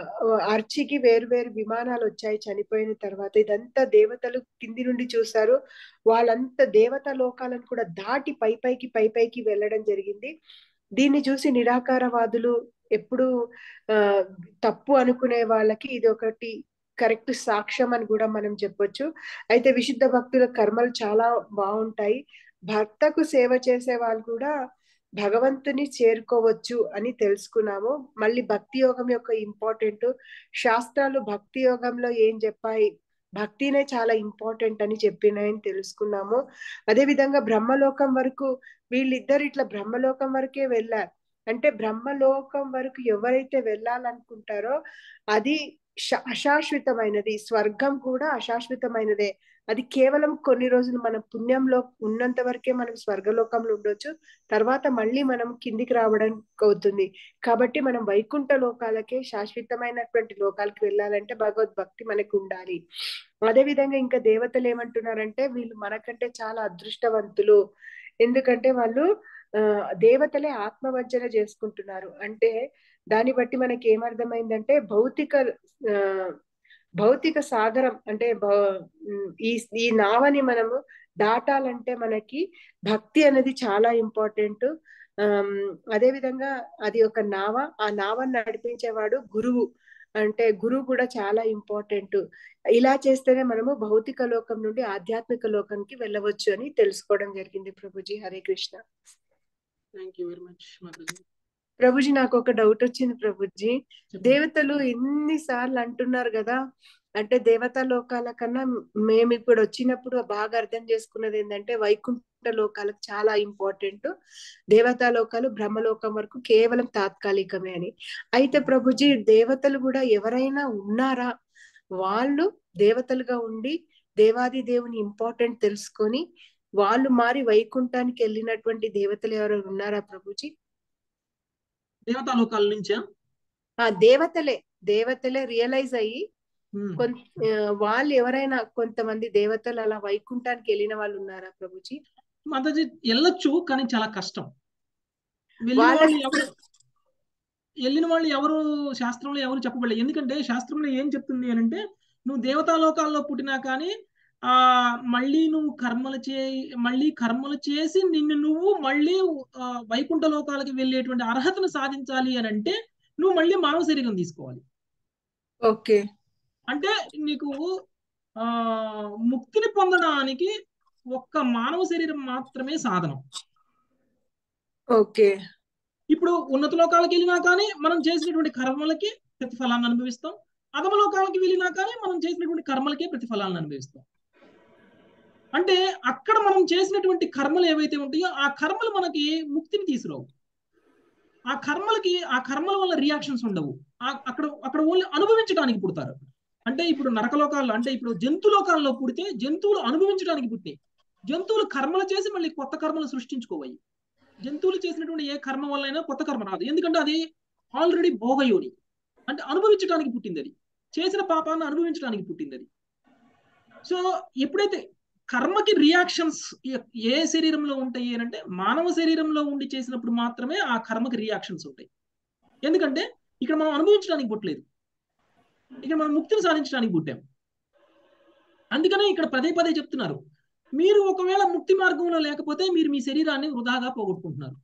అర్చికి వేరు వేరు విమానాలు వచ్చాయి చనిపోయిన తర్వాత ఇదంతా దేవతలు కింది నుండి చూశారు వాళ్ళంతా దేవత లోకాలను కూడా దాటి పై పైకి పై పైకి వెళ్ళడం జరిగింది దీన్ని చూసి నిరాకారవాదులు ఎప్పుడు ఆ తప్పు అనుకునే వాళ్ళకి ఇది ఒకటి కరెక్ట్ సాక్ష్యం అని కూడా మనం చెప్పొచ్చు అయితే విశుద్ధ భక్తుల కర్మలు చాలా బాగుంటాయి భర్తకు సేవ చేసే వాళ్ళు కూడా భగవంతుని చేరుకోవచ్చు అని తెలుసుకున్నాము మళ్ళీ భక్తి యోగం యొక్క ఇంపార్టెంట్ శాస్త్రాలు భక్తి యోగంలో ఏం చెప్పాయి భక్తినే చాలా ఇంపార్టెంట్ అని చెప్పినాయని తెలుసుకున్నాము అదే విధంగా బ్రహ్మలోకం వరకు వీళ్ళిద్దరు ఇట్లా బ్రహ్మలోకం వరకే వెళ్ళారు అంటే బ్రహ్మలోకం వరకు ఎవరైతే వెళ్ళాలనుకుంటారో అది శ- అశాశ్వతమైనది స్వర్గం కూడా అశాశ్వతమైనదే అది కేవలం కొన్ని రోజులు మన పుణ్యంలో ఉన్నంత వరకే మనం స్వర్గలోకంలో ఉండొచ్చు తర్వాత మళ్ళీ మనం కిందికి రావడానికి అవుతుంది కాబట్టి మనం వైకుంఠ లోకాలకే శాశ్వతమైనటువంటి లోకాలకు వెళ్ళాలంటే భగవద్భక్తి మనకు ఉండాలి అదే విధంగా ఇంకా దేవతలు ఏమంటున్నారంటే వీళ్ళు మనకంటే చాలా అదృష్టవంతులు ఎందుకంటే వాళ్ళు ఆ దేవతలే ఆత్మవంచన చేసుకుంటున్నారు అంటే దాన్ని బట్టి మనకి ఏమర్థమైందంటే భౌతిక ఆ భౌతిక సాగరం అంటే భౌ- ఉమ్, ఈ ఈ నావని మనము దాటాలంటే మనకి భక్తి అనేది చాలా ఇంపార్టెంట్ అదే విధంగా అది ఒక నావ ఆ నావని నడిపించేవాడు గురువు అంటే గురువు కూడా చాలా ఇంపార్టెంట్ ఇలా చేస్తేనే మనము భౌతిక లోకం నుండి ఆధ్యాత్మిక లోకానికి వెళ్ళవచ్చు అని తెలుసుకోవడం జరిగింది ప్రభుజీ Hare Krishna thank you very much మాతాజీ ప్రభుజీ నాకు ఒక డౌట్ వచ్చింది ప్రభుజీ చెప్పండి. దేవతలు ఎన్నిసార్లు అంటున్నారు కదా అంటే దేవతా లోకాల కన్నా మేము ఇప్పుడు వచ్చినప్పుడు బాగా అర్థం చేసుకున్నది ఏంటంటే వైకుంఠ లోకాలకు చాలా ఇంపార్టెంట్ దేవతా లోకాలు బ్రహ్మలోకం వరకు కేవలం తాత్కాలికమే అని అయితే ప్రభుజీ దేవతలు కూడా ఎవరైనా ఉన్నారా వాళ్ళు దేవతలుగా ఉండి దేవాది దేవుని ఇంపార్టెంట్ తెలుసుకొని వాళ్ళు మారి వైకుంఠానికి వెళ్ళినటువంటి దేవతలు ఎవరైనా ఉన్నారా ప్రభుజీ దేవతా లోకాల నుంచా ఆ దేవతలే దేవతలే రియలైజ్ అయ్యి ఉమ్. కొంత ఆ, వాళ్ళు ఎవరైనా కొంతమంది దేవతలు అలా వైకుంఠానికి వెళ్ళిన వాళ్ళు ఉన్నారా ప్రభుజీ మాతాజీ వెళ్ళొచ్చు కానీ చాలా కష్టం వెళ్ళిన వాళ్ళ వాళ్ళు ఎవరు వెళ్ళిన వాళ్ళు ఎవరు శాస్త్రంలో ఎవరు చెప్పబడలేదు ఎందుకంటే శాస్త్రంలో ఏం చెప్తుంది అని అంటే నువ్వు దేవతా లోకాల్లో పుట్టినా కానీ ఆ మళ్ళీ నువ్వు కర్మలు చే మళ్ళీ కర్మలు చేసి నిన్ను నువ్వు మళ్ళీ ఆ, వైకుంఠ లోకాలకి వెళ్ళేటువంటి అర్హతను సాధించాలి అని అంటే నువ్వు మళ్ళీ మానవ శరీరం తీసుకోవాలి ఓకే అంటే నీకు ఆ ముక్తిని పొందడానికి ఒక్క మానవ శరీరం మాత్రమే సాధనం ఓకే ఇప్పుడు ఉన్నత లోకాలకు వెళ్ళినా కానీ మనం చేసినటువంటి కర్మలకి ప్రతిఫలాన్ని అనుభవిస్తాం అధమ లోకాలకి వెళ్ళినా కానీ మనం చేసినటువంటి కర్మలకే ప్రతిఫలాలను అనుభవిస్తాం అంటే అక్కడ మనం చేసినటువంటి కర్మలు ఏవైతే ఉంటాయో ఆ కర్మలు మనకి ముక్తిని తీసుకురావు ఆ కర్మలకి ఆ కర్మల వల్ల రియాక్షన్స్ ఉండవు ఆ- అక్కడ అక్కడ ఓన్లీ అనుభవించడానికి పుడతారు అంటే ఇప్పుడు నరకలోకాల్లో అంటే ఇప్పుడు జంతు లోకాల్లో పుడితే జంతువులు అనుభవించడానికి పుట్టాయి జంతువులు కర్మలు చేసి మళ్ళీ కొత్త కర్మలు సృష్టించుకోవాలి జంతువులు చేసినటువంటి ఏ కర్మ వల్ల అయినా కొత్త కర్మ రాదు ఎందుకంటే అది ఆల్రెడీ భోగయోని అంటే అనుభవించడానికి పుట్టింది అది చేసిన పాపాన్ని అనుభవించడానికి పుట్టింది అది సో ఎప్పుడైతే కర్మకి రియాక్షన్స్ ఏ శరీరంలో ఉంటాయి అని అంటే మానవ శరీరంలో ఉండి చేసినప్పుడు మాత్రమే ఆ కర్మకి రియాక్షన్స్ ఉంటాయి ఎందుకంటే ఇక్కడ మనం అనుభవించడానికి పుట్టలేదు ఇక్కడ మనం ముక్తిని సాధించడానికి పుట్టాం అందుకనే ఇక్కడ పదే పదే చెప్తున్నారు మీరు ఒకవేళ ముక్తి మార్గంలో లేకపోతే మీరు మీ శరీరాన్ని వృధాగా పోగొట్టుకుంటున్నారు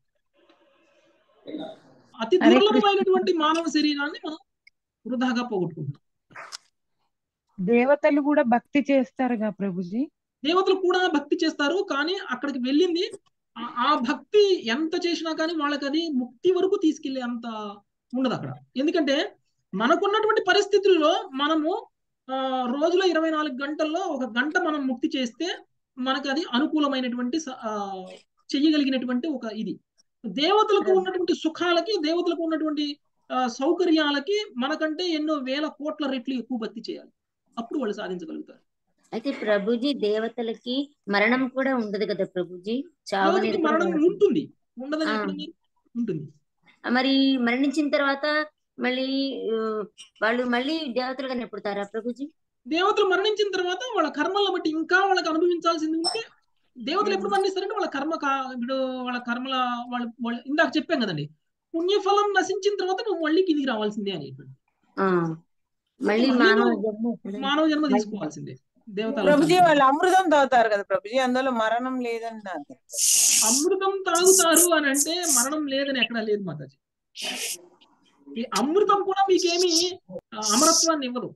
అతి హరే కృష్ణ. దుర్లభమైనటువంటి మానవ శరీరాన్ని మనం వృధాగా పోగొట్టుకుంటున్నాం దేవతలు కూడా భక్తి చేస్తారుగా ప్రభుజీ దేవతలు కూడా భక్తి చేస్తారు కానీ అక్కడికి వెళ్ళింది ఆ- ఆ భక్తి ఎంత చేసినా కానీ వాళ్ళకి అది ముక్తి వరకు తీసుకెళ్లే అంత ఉండదు అక్కడ ఎందుకంటే మనకున్నటువంటి పరిస్థితుల్లో మనము ఆ, రోజులో ఇరవై నాలుగు గంటల్లో ఒక గంట మనం ముక్తి చేస్తే మనకు అది అనుకూలమైనటువంటి స- ఆ, చెయ్యగలిగినటువంటి ఒక ఇది దేవతలకు ఉన్నటువంటి సుఖాలకి దేవతలకు ఉన్నటువంటి ఆ, సౌకర్యాలకి మనకంటే ఎన్నో వేల కోట్ల రెట్లు ఎక్కువ భక్తి చేయాలి అప్పుడు వాళ్ళు సాధించగలుగుతారు అయితే ప్రభుజీ దేవతలకి మరణం కూడా ఉండదు కదా ప్రభుజీ చావు అనేది దేవతకి కూడా మరణం ఉండదు. ఉంటుంది ఉండదని ఆ. ఎక్కడ ఉంది? ఉంటుంది మరి మరణించిన తర్వాత మళ్ళీ ఆ, వాళ్ళు మళ్ళీ దేవతలుగానే పుడతారా ప్రభుజీ దేవతలు మరణించిన తర్వాత వాళ్ళ కర్మలను బట్టి ఇంకా వాళ్ళకి అనుభవించాల్సింది ఉంటే దేవతలు ఎప్పుడు మరణిస్తారంటే వాళ్ళ కర్మ కా- ఇప్పుడు వాళ్ళ కర్మల వాళ్ళ వాళ్ళు ఇందాక చెప్పాం కదండి పుణ్యఫలం నశించిన తర్వాత నువ్వు మళ్ళీ కిందికి రావాల్సిందే అనేటువంటి ఆ మళ్ళీ మళ్ళీ మానవ నువ్వు జన్మ ఎక్కడ? మానవ జన్మ తీసుకోవాల్సిందే దేవతల ప్రభుజీ వాళ్ళు అమృతం తాగుతారు కదా ప్రభుజీ అందులో మరణం లేదన్నారు అమృతం తాగుతారు అని అంటే మరణం లేదని ఎక్కడా లేదు మాతాజీ ఈ అమృతం కూడా మీకేమి ఆ, అమరత్వాన్ని ఇవ్వదు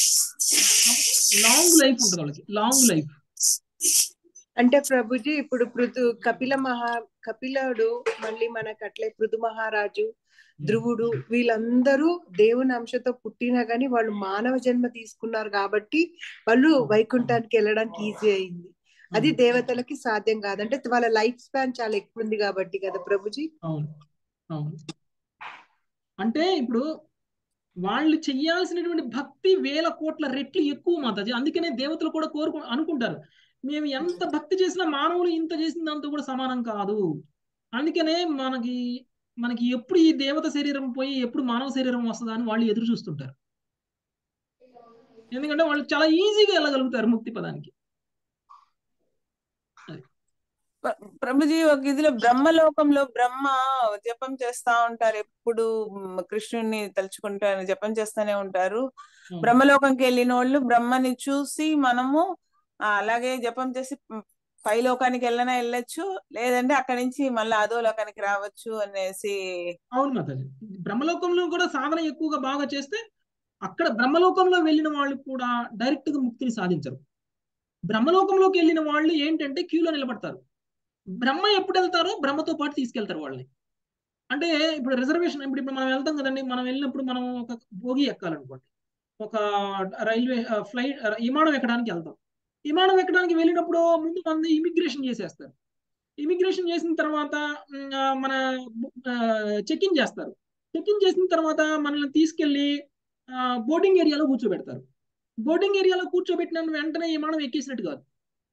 లాంగ్ లైఫ్ ఉంటుంది వాళ్ళకి లాంగ్ లైఫ్ అంటే ప్రభుజీ ఇప్పుడు పృథు కపిల మహా కపిలుడు మళ్ళీ మనకు అట్లే పృథు మహారాజు ధ్రువుడు వీళ్ళందరూ దేవుని అంశతో పుట్టినా గానీ వాళ్ళు మానవ జన్మ తీసుకున్నారు కాబట్టి వాళ్ళు వైకుంఠానికి వెళ్ళడానికి ఈజీ అయింది అది దేవతలకి సాధ్యం కాదు అంటే వాళ్ళ లైఫ్ స్పాన్ చాలా ఎక్కువ ఉంది కాబట్టి కదా ప్రభుజీ అవును అవును అంటే ఇప్పుడు వాళ్ళు చెయ్యాల్సినటువంటి భక్తి వేల కోట్ల రెట్లు ఎక్కువ మాతాజీ అందుకనే దేవతలు కూడా కోరుకు అనుకుంటారు మేము ఎంత భక్తి చేసినా మానవులు ఇంత చేసిన దాంతో కూడా సమానం కాదు అందుకనే మనకి మనకి ఎప్పుడు ఈ దేవత శరీరం పోయి ఎప్పుడు మానవ శరీరం వస్తుందా అని వాళ్ళు ఎదురు చూస్తుంటారు ఎందుకంటే వాళ్ళు చాలా ఈజీగా వెళ్ళగలుగుతారు ముక్తి పదానికి ప్ర- ప్రభుజీ ఒక ఇదిలో బ్రహ్మలోకంలో బ్రహ్మ జపం చేస్తా ఉంటారు ఎప్పుడు మ్, కృష్ణుడిని తలుచుకుంటారు జపం చేస్తూనే ఉంటారు బ్రహ్మలోకంకి వెళ్ళిన వాళ్ళు బ్రహ్మని చూసి మనము ఆ, అలాగే జపం చేసి మ్, పై లోకానికి వెళ్ళనా వెళ్ళొచ్చు లేదంటే అక్కడి నుంచి మళ్ళీ అదో లోకానికి రావచ్చు అనేసి అవును మాతాజీ బ్రహ్మలోకంలో కూడా సాధన ఎక్కువగా బాగా చేస్తే అక్కడ బ్రహ్మలోకంలో వెళ్ళిన వాళ్ళు కూడా డైరెక్ట్ గా ముక్తిని సాధించరు బ్రహ్మలోకంలోకి వెళ్ళిన వాళ్ళు ఏంటంటే క్యూలో నిలబడతారు బ్రహ్మ ఎప్పుడు వెళ్తారో బ్రహ్మతో పాటు తీసుకెళ్తారు వాళ్ళని అంటే ఇప్పుడు రిజర్వేషన్ ఇప్పుడు ఇప్పుడు మనం వెళ్తాం కదండి మనం వెళ్ళినప్పుడు మనం ఒక భోగి ఎక్కాలనుకోండి ఒక రైల్వే ఫ్లైట్ విమానం ఎక్కడానికి వెళ్తాం విమానం ఎక్కడానికి వెళ్ళినప్పుడు ముందు మంది ఇమిగ్రేషన్ చేసేస్తారు ఇమిగ్రేషన్ చేసిన తర్వాత ఉమ్, ఆ, మన చెక్ ఇన్ చేస్తారు చెక్ ఇన్ చేసిన తర్వాత మనల్ని తీసుకెళ్లి బోర్డింగ్ ఏరియాలో కూర్చోబెడతారు బోర్డింగ్ ఏరియాలో కూర్చోబెట్టిన వెంటనే విమానం ఎక్కేసినట్టు కాదు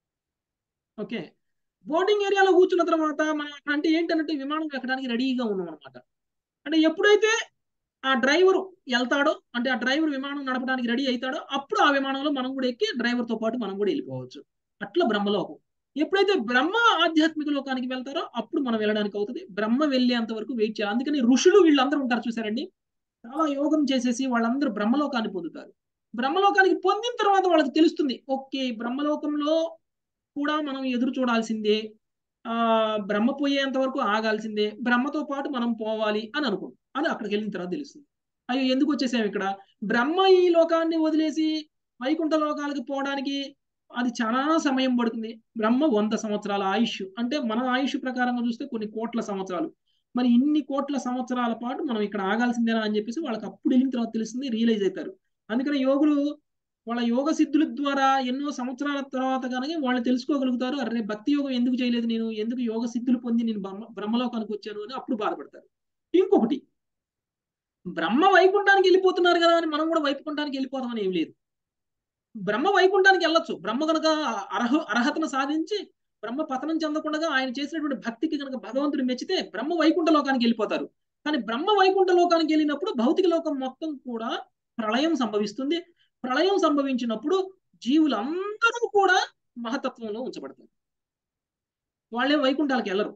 ఓకే బోర్డింగ్ ఏరియాలో కూర్చున్న తర్వాత మనం అక్కడ అంటే ఏంటంటే విమానం ఎక్కడానికి రెడీగా ఉన్నాం అనమాట అంటే ఎప్పుడైతే ఆ డ్రైవర్ వెళ్తాడో అంటే ఆ డ్రైవర్ విమానం నడపడానికి రెడీ అవుతాడో అప్పుడు ఆ విమానంలో మనం కూడా ఎక్కి డ్రైవర్తో పాటు మనం కూడా వెళ్ళిపోవచ్చు అట్లా బ్రహ్మలోకం ఎప్పుడైతే బ్రహ్మ ఆధ్యాత్మిక లోకానికి వెళ్తారో అప్పుడు మనం వెళ్ళడానికి అవుతుంది బ్రహ్మ వెళ్ళేంత వరకు వెయిట్ చేయాలి అందుకని ఋషులు వీళ్ళందరూ ఉంటారు చూసారండి చాలా యోగం చేసేసి వాళ్ళందరూ బ్రహ్మలోకాన్ని పొందుతారు బ్రహ్మలోకానికి పొందిన తర్వాత వాళ్ళకి తెలుస్తుంది ఓకే బ్రహ్మలోకంలో కూడా మనం ఎదురు చూడాల్సిందే ఆ బ్రహ్మ పోయేంత వరకు ఆగాల్సిందే బ్రహ్మతో పాటు మనం పోవాలి అని అనుకుంటాం అది అక్కడికి వెళ్ళిన తర్వాత తెలుస్తుంది అయ్యో ఎందుకు వచ్చేసాం ఇక్కడ బ్రహ్మ ఈ లోకాన్ని వదిలేసి వైకుంఠ లోకాలకు పోవడానికి అది చాలా సమయం పడుతుంది బ్రహ్మ వంద సంవత్సరాల ఆయుష్ అంటే మన ఆయుష్ ప్రకారంగా చూస్తే కొన్ని కోట్ల సంవత్సరాలు మరి ఇన్ని కోట్ల సంవత్సరాల పాటు మనం ఇక్కడ ఆగాల్సిందేనా అని చెప్పేసి వాళ్ళకి అప్పుడు వెళ్ళిన తర్వాత తెలుస్తుంది రియలైజ్ అవుతారు అందుకని యోగులు వాళ్ళ యోగ సిద్ధుల ద్వారా ఎన్నో సంవత్సరాల తర్వాత కనుక వాళ్ళు తెలుసుకోగలుగుతారు అరే భక్తి యోగం ఎందుకు చేయలేదు నేను ఎందుకు యోగ సిద్ధులు పొంది నేను బ్రహ్మ బ్రహ్మలోకానికి వచ్చాను అని అప్పుడు బాధపడతారు ఇంకొకటి బ్రహ్మ వైకుంఠానికి వెళ్ళిపోతున్నారు కదా అని మనం కూడా వైకుంఠానికి వెళ్ళిపోతామని ఏం లేదు బ్రహ్మ వైకుంఠానికి వెళ్ళొచ్చు బ్రహ్మ కనుక అర్హ అర్హతను సాధించి బ్రహ్మ పతనం చెందకుండా ఆయన చేసినటువంటి భక్తికి కనుక భగవంతుడు మెచ్చితే బ్రహ్మ వైకుంఠ లోకానికి వెళ్ళిపోతారు కానీ బ్రహ్మ వైకుంఠ లోకానికి వెళ్ళినప్పుడు భౌతిక లోకం మొత్తం కూడా ప్రళయం సంభవిస్తుంది ప్రళయం సంభవించినప్పుడు జీవులందరూ కూడా మహతత్వంలో ఉంచబడతారు వాళ్ళే వైకుంఠాలకు వెళ్ళరు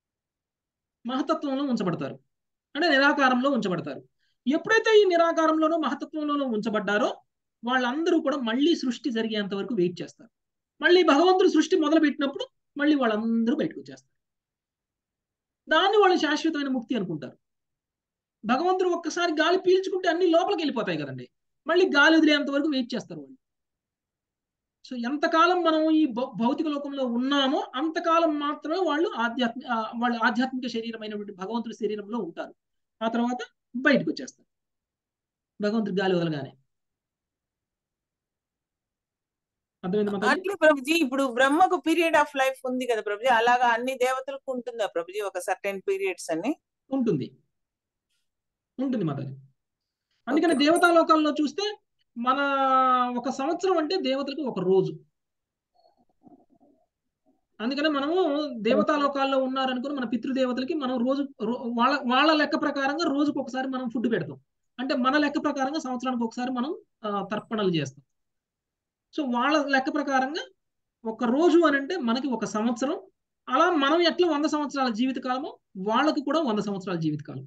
మహతత్వంలో ఉంచబడతారు అంటే నిరాకారంలో ఉంచబడతారు ఎప్పుడైతే ఈ నిరాకారంలోనూ మహతత్వంలోనూ ఉంచబడ్డారో వాళ్ళందరూ కూడా మళ్ళీ సృష్టి జరిగేంత వరకు వెయిట్ చేస్తారు మళ్ళీ భగవంతుడు సృష్టి మొదలు పెట్టినప్పుడు మళ్ళీ వాళ్ళందరూ బయటకు వచ్చేస్తారు దాన్ని వాళ్ళు శాశ్వతమైన ముక్తి అనుకుంటారు భగవంతుడు ఒక్కసారి గాలి పీల్చుకుంటే అన్ని లోపలికి వెళ్ళిపోతాయి కదండి మళ్ళీ గాలి వదిలేంత వరకు వెయిట్ చేస్తారు వాళ్ళు సో ఎంతకాలం మనం ఈ భౌతిక లోకంలో ఉన్నామో అంతకాలం మాత్రమే వాళ్ళు ఆధ్యాత్మిక వాళ్ళు ఆధ్యాత్మిక శరీరమైనటువంటి భగవంతుడి శరీరంలో ఉంటారు ఆ తర్వాత బయటకు వచ్చేస్తారు భగవంతుడి గాలి వదలగానే అట్లే ప్రభుజీ ఇప్పుడు బ్రహ్మకు పీరియడ్ ఆఫ్ లైఫ్ ఉంది కదా ప్రభుజీ అలాగా అన్ని దేవతలకు ఉంటుందా ప్రభుజీ ఒక సర్టెన్ పీరియడ్స్ అని ఉంటుంది ఉంటుంది మాతాజీ అందుకని దేవతా లోకాల్లో చూస్తే మన ఒక సంవత్సరం అంటే దేవతలకు ఒక రోజు అందుకని మనము దేవతా లోకాల్లో ఉన్నారనుకుని మన పితృదేవతలకి మనం రోజు వాళ్ళ వాళ్ళ లెక్క ప్రకారంగా రోజుకు ఒకసారి మనం ఫుడ్ పెడతాం అంటే మన లెక్క ప్రకారంగా సంవత్సరానికి ఒకసారి మనం తర్పణలు చేస్తాం సో వాళ్ళ లెక్క ప్రకారంగా ఒక రోజు అని అంటే మనకి ఒక సంవత్సరం అలా మనం ఎట్లా వంద సంవత్సరాల జీవితకాలమో వాళ్ళకి కూడా వంద సంవత్సరాల జీవితకాలం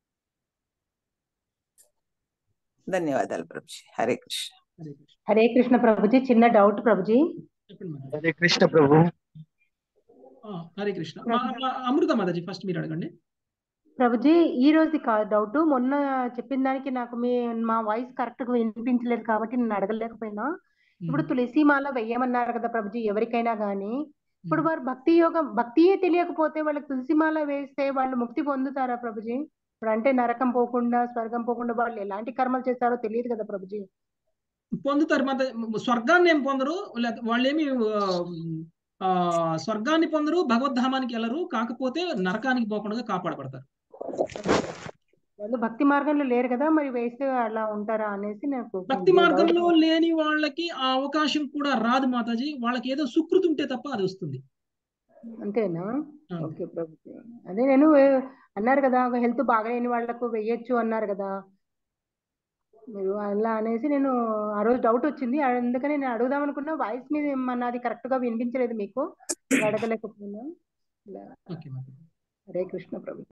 ధన్యవాదాలు ప్రభుజీ హరే కృష్ణ హరే కృష్ణ ప్రభుజీ చిన్న డౌట్ ప్రభుజీ హరే కృష్ణ ప్రభు హరే కృష్ణ అమృత మాతాజీ ఫస్ట్ మీరు అడగండి ప్రభుజీ ఈ రోజు డౌట్ మొన్న చెప్పిన దానికి నాకు మీ మా వాయిస్ కరెక్ట్ గా వినిపించలేదు కాబట్టి నేను అడగలేకపోయినా ఇప్పుడు తులసి మాల వెయ్యమన్నారు కదా ప్రభుజీ ఎవరికైనా గానీ ఇప్పుడు వారు భక్తి యోగం భక్తియే తెలియకపోతే వాళ్ళకి తులసి మాల వేస్తే వాళ్ళు ముక్తి పొందుతారా ప్రభుజీ ఇప్పుడు అంటే నరకం పోకుండా స్వర్గం పోకుండా వాళ్ళు ఎలాంటి కర్మలు చేస్తారో తెలియదు కదా ప్రభుజీ పొందుతారు మన స్వర్గాన్ని ఏం పొందరు వాళ్ళేమి ఆ స్వర్గాన్ని పొందరు భగవద్ధామానికి వెళ్ళరు కాకపోతే నరకానికి పోకుండా కాపాడబడతారు వాళ్ళు భక్తి మార్గంలో లేరు కదా మరి వేస్తే అలా ఉంటారా అనేసి నాకు భక్తి మార్గంలో లేని వాళ్ళకి ఆ అవకాశం కూడా రాదు మాతాజీ వాళ్ళకి ఏదో సుకృతి ఉంటే తప్ప అది వస్తుంది అంతేనా ఓకే ప్రభుజీ అదే నేను అన్నారు కదా హెల్త్ బాగాలేని వాళ్ళకు వెయ్యొచ్చు అన్నారు కదా మీరు అలా అనేసి నేను ఆ రోజు డౌట్ వచ్చింది అందుకని నేను అడుగుదాం అనుకున్నా వాయిస్ మీద నాది కరెక్ట్ గా వినిపించలేదు మీకు అడగలేకపోయినా హరే కృష్ణ ప్రభు